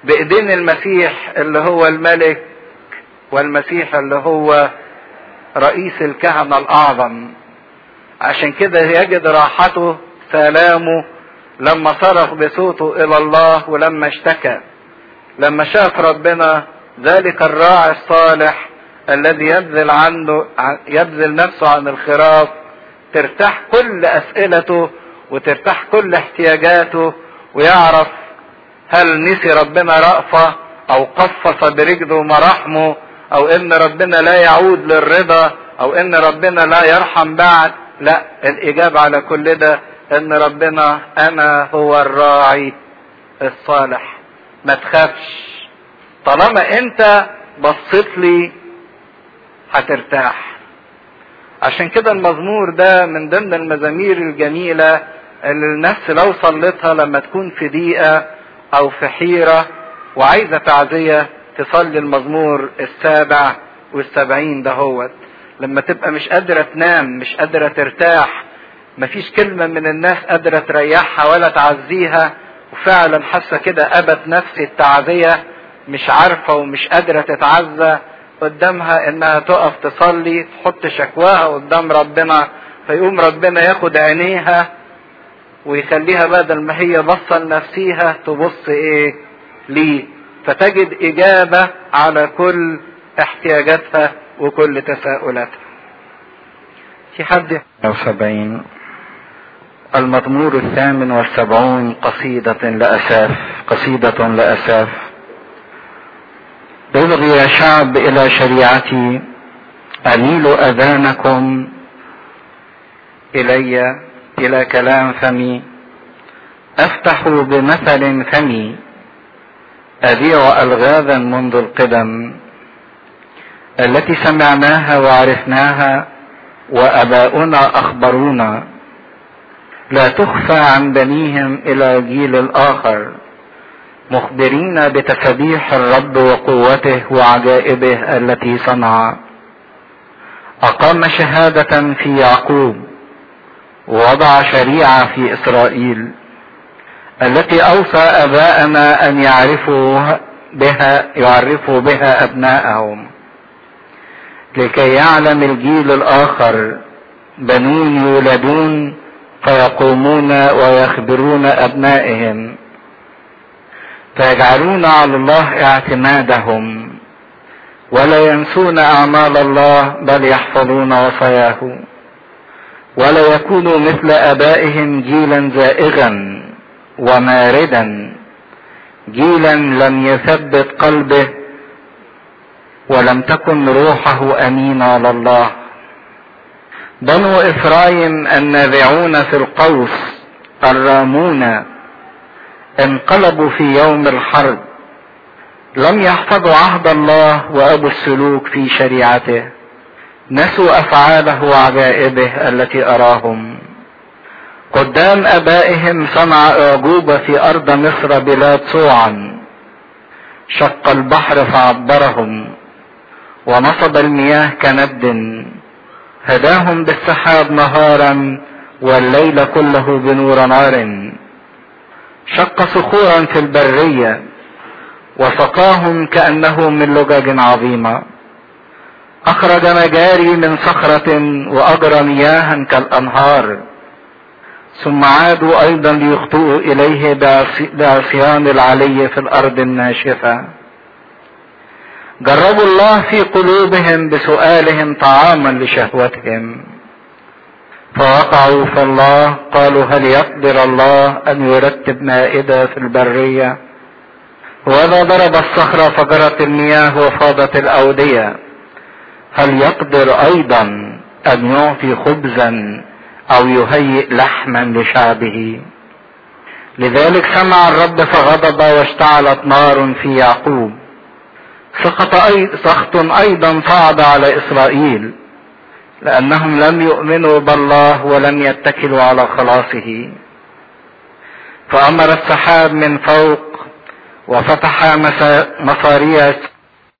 بايدين المسيح اللي هو الملك والمسيح اللي هو رئيس الكهنة الاعظم عشان كده يجد راحته سلامه لما صرخ بصوته الى الله ولما اشتكى لما شاف ربنا ذلك الراعي الصالح الذي يبذل عنه يبذل نفسه عن الخراف ترتاح كل اسئلته وترتاح كل احتياجاته ويعرف هل نسي ربنا رأفة او قفص برجله مراحمه او ان ربنا لا يعود للرضا او ان ربنا لا يرحم بعد لا الاجابة على كل ده ان ربنا انا هو الراعي الصالح ما تخافش طالما انت بصيت لي هترتاح عشان كده المزمور ده من ضمن المزامير الجميلة اللي النفس لو صلتها لما تكون في ضيقة او في حيرة وعايزة تعزية تصلي المزمور السابع والسبعين دهوت لما تبقى مش قادرة تنام مش قادرة ترتاح مفيش كلمة من الناس قادرة تريحها ولا تعزيها وفعلا حاسة كده أبت نفسي التعزية مش عارفة ومش قادرة تتعزى قدامها انها تقف تصلي تحط شكواها قدام ربنا فيقوم ربنا ياخد عينيها ويخليها بدل ما هي بصة لنفسيها تبص ايه ليه فتجد اجابة على كل احتياجاتها وكل تساؤلاتها في حد أو سبعين المزمور الثامن والسبعون قصيدة لأساف قصيدة لأساف اصغي يا شعب إلى شريعتي أميل أذانكم إلي إلى كلام فمي أفتح بمثل فمي أذيع ألغاذا منذ القدم التي سمعناها وعرفناها واباؤنا اخبرونا لا تخفى عن بنيهم الى جيل الاخر مخبرين بتسبيح الرب وقوته وعجائبه التي صنع اقام شهاده في يعقوب ووضع شريعه في اسرائيل التي اوصى اباءنا ان يعرفوا بها يعرفوا بها ابناءهم لكي يعلم الجيل الاخر بنون يولدون فيقومون ويخبرون ابنائهم فيجعلون على الله اعتمادهم ولا ينسون اعمال الله بل يحفظون وصاياه ولا يكونوا مثل ابائهم جيلا زائغا وماردا جيلا لم يثبت قلبه ولم تكن روحه امينه لله بنو افرايم النازعون في القوس الرامون انقلبوا في يوم الحرب لم يحفظوا عهد الله وابوا السلوك في شريعته نسوا افعاله وعجائبه التي اراهم قدام ابائهم صنع اعجوبه في ارض مصر بلاد صوعا شق البحر فعبرهم ونصب المياه كند هداهم بالسحاب نهارا والليل كله بنور نار شق صخورا في البرية وسقاهم كأنه من لجج عظيمة أخرج مجاري من صخرة وأجرى مياها كالأنهار ثم عادوا أيضا ليخطئوا إليه بعصيان العلي في الأرض الناشفة جربوا الله في قلوبهم بسؤالهم طعاما لشهوتهم فوقعوا في الله قالوا هل يقدر الله ان يرتب مائدة في البرية وإذا ضرب الصخرة فجرت المياه وفاضت الأودية هل يقدر أيضا أن يعطي خبزا أو يهيئ لحما لشعبه لذلك سمع الرب فغضب واشتعلت نار في يعقوب سقط أي سخط ايضا صعد على اسرائيل لانهم لم يؤمنوا بالله ولم يتكلوا على خلاصه فامر السحاب من فوق وفتح مصاريع